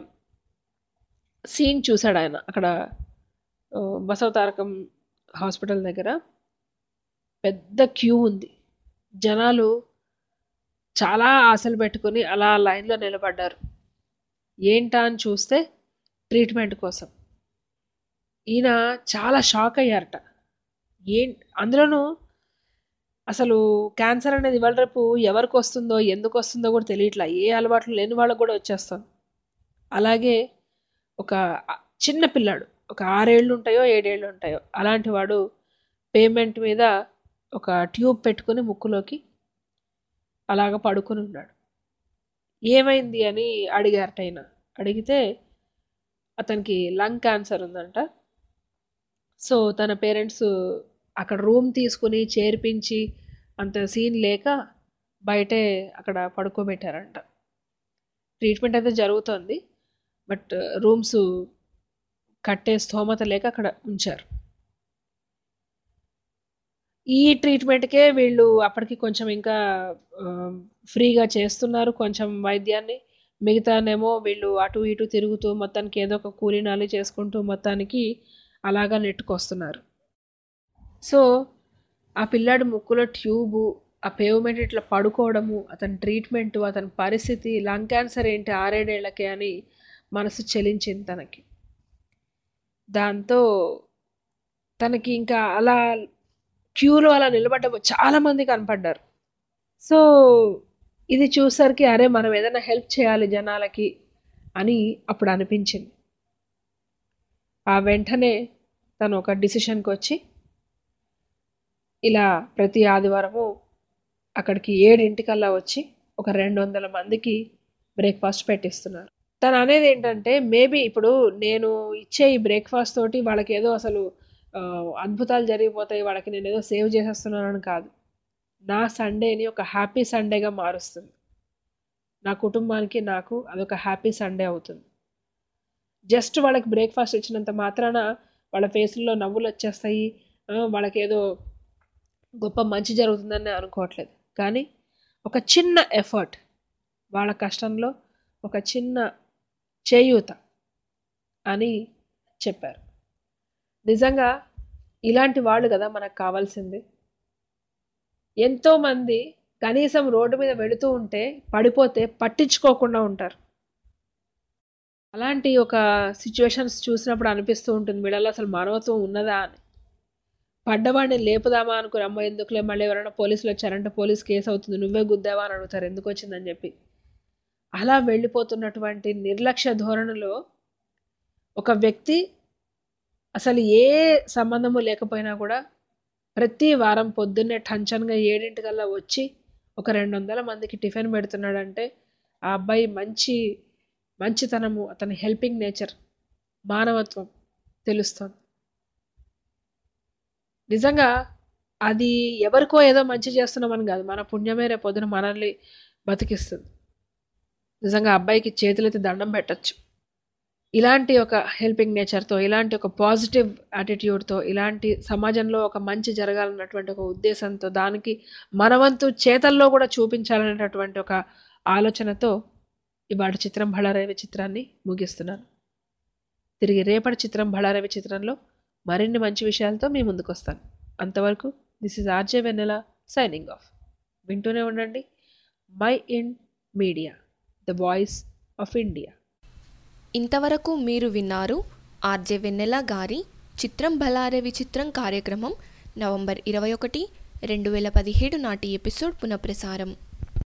సీన్ చూశాడు ఆయన అక్కడ బసవ తారకం హాస్పిటల్ దగ్గర పెద్ద క్యూ ఉంది జనాలు చాలా ఆశలు పెట్టుకుని అలా లైన్లో నిలబడ్డారు ఏంటా అని చూస్తే ట్రీట్మెంట్ కోసం ఈయన చాలా షాక్ అయ్యారట ఏం అందులోనూ అసలు క్యాన్సర్ అనేది ఇవాళ రేపు ఎవరికి వస్తుందో ఎందుకు వస్తుందో కూడా తెలియట్లా ఏ అలవాట్లు లేని వాళ్ళకు కూడా వచ్చేస్తుంది అలాగే ఒక చిన్న పిల్లాడు ఒక ఆరేళ్ళు ఉంటాయో ఏడేళ్ళు ఉంటాయో అలాంటి వాడు పేమెంట్ మీద ఒక ట్యూబ్ పెట్టుకుని ముక్కులోకి అలాగ పడుకుని ఉన్నాడు ఏమైంది అని అడిగారట ఆయన అడిగితే అతనికి లంగ్ క్యాన్సర్ ఉందంట సో తన పేరెంట్స్ అక్కడ రూమ్ తీసుకుని చేర్పించి అంత సీన్ లేక బయటే అక్కడ పడుకోబెట్టారంట ట్రీట్మెంట్ అయితే జరుగుతోంది బట్ రూమ్స్ కట్టే స్తోమత లేక అక్కడ ఉంచారు ఈ ట్రీట్మెంట్కే వీళ్ళు అప్పటికి కొంచెం ఇంకా ఫ్రీగా చేస్తున్నారు కొంచెం వైద్యాన్ని మిగతానేమో వీళ్ళు అటు ఇటు తిరుగుతూ మొత్తానికి ఏదో ఒక కూలీనాలి చేసుకుంటూ మొత్తానికి అలాగా నెట్టుకొస్తున్నారు సో ఆ పిల్లాడి ముక్కులో ట్యూబు ఆ పేవ్మెంట్ ఇట్లా పడుకోవడము అతని ట్రీట్మెంట్ అతని పరిస్థితి లంగ్ క్యాన్సర్ ఏంటి ఆరేడేళ్లకే అని మనసు చెలించింది తనకి దాంతో తనకి ఇంకా అలా క్యూలో అలా నిలబడ్డ చాలామంది కనపడ్డారు సో ఇది చూసరికి అరే మనం ఏదైనా హెల్ప్ చేయాలి జనాలకి అని అప్పుడు అనిపించింది ఆ వెంటనే తను ఒక డిసిషన్కి వచ్చి ఇలా ప్రతి ఆదివారము అక్కడికి ఏడింటికల్లా వచ్చి ఒక రెండు వందల మందికి బ్రేక్ఫాస్ట్ పెట్టిస్తున్నారు తను అనేది ఏంటంటే మేబీ ఇప్పుడు నేను ఇచ్చే ఈ బ్రేక్ఫాస్ట్ తోటి వాళ్ళకి ఏదో అసలు అద్భుతాలు జరిగిపోతాయి వాళ్ళకి నేను ఏదో సేవ్ చేసేస్తున్నానని కాదు నా సండేని ఒక హ్యాపీ సండేగా మారుస్తుంది నా కుటుంబానికి నాకు అదొక హ్యాపీ సండే అవుతుంది జస్ట్ వాళ్ళకి బ్రేక్ఫాస్ట్ ఇచ్చినంత మాత్రాన వాళ్ళ ఫేస్లో నవ్వులు వచ్చేస్తాయి వాళ్ళకి ఏదో గొప్ప మంచి జరుగుతుందని అనుకోవట్లేదు కానీ ఒక చిన్న ఎఫర్ట్ వాళ్ళ కష్టంలో ఒక చిన్న చేయూత అని చెప్పారు నిజంగా ఇలాంటి వాళ్ళు కదా మనకు కావాల్సింది ఎంతోమంది కనీసం రోడ్డు మీద వెళుతూ ఉంటే పడిపోతే పట్టించుకోకుండా ఉంటారు అలాంటి ఒక సిచ్యువేషన్స్ చూసినప్పుడు అనిపిస్తూ ఉంటుంది వీళ్ళలో అసలు మానవత్వం ఉన్నదా అని పడ్డవాడిని లేపుదామా అనుకుని అమ్మ ఎందుకులే మళ్ళీ ఎవరైనా పోలీసులు వచ్చారంటే పోలీస్ కేసు అవుతుంది నువ్వే గుద్దావా అని అడుగుతారు ఎందుకు వచ్చిందని చెప్పి అలా వెళ్ళిపోతున్నటువంటి నిర్లక్ష్య ధోరణిలో ఒక వ్యక్తి అసలు ఏ సంబంధము లేకపోయినా కూడా ప్రతి వారం పొద్దున్నే టంచన్గా ఏడింటికల్లా వచ్చి ఒక రెండు వందల మందికి టిఫిన్ పెడుతున్నాడంటే ఆ అబ్బాయి మంచి మంచితనము అతని హెల్పింగ్ నేచర్ మానవత్వం తెలుస్తుంది నిజంగా అది ఎవరికో ఏదో మంచి చేస్తున్నామని కాదు మన పుణ్యమే రేపు పొద్దున మనల్ని బతికిస్తుంది నిజంగా అబ్బాయికి చేతులైతే దండం పెట్టచ్చు ఇలాంటి ఒక హెల్పింగ్ నేచర్తో ఇలాంటి ఒక పాజిటివ్ యాటిట్యూడ్తో ఇలాంటి సమాజంలో ఒక మంచి జరగాలన్నటువంటి ఒక ఉద్దేశంతో దానికి మనవంతు చేతల్లో కూడా చూపించాలనేటటువంటి ఒక ఆలోచనతో ఇవాటి చిత్రం బళారేవి చిత్రాన్ని ముగిస్తున్నాను తిరిగి రేపటి చిత్రం బళారవి చిత్రంలో మరిన్ని మంచి విషయాలతో మీ ముందుకు వస్తాను అంతవరకు this is RJ Vennela signing off వింటూనే ఉండండి Mind Media the voice of India ఇంతవరకు మీరు విన్నారు ఆర్జే వెన్నెల గారి చిత్రం బలారే విచిత్రం కార్యక్రమం నవంబర్ ఇరవై ఒకటి రెండు వేల పదిహేడు నాటి ఎపిసోడ్ పునఃప్రసారం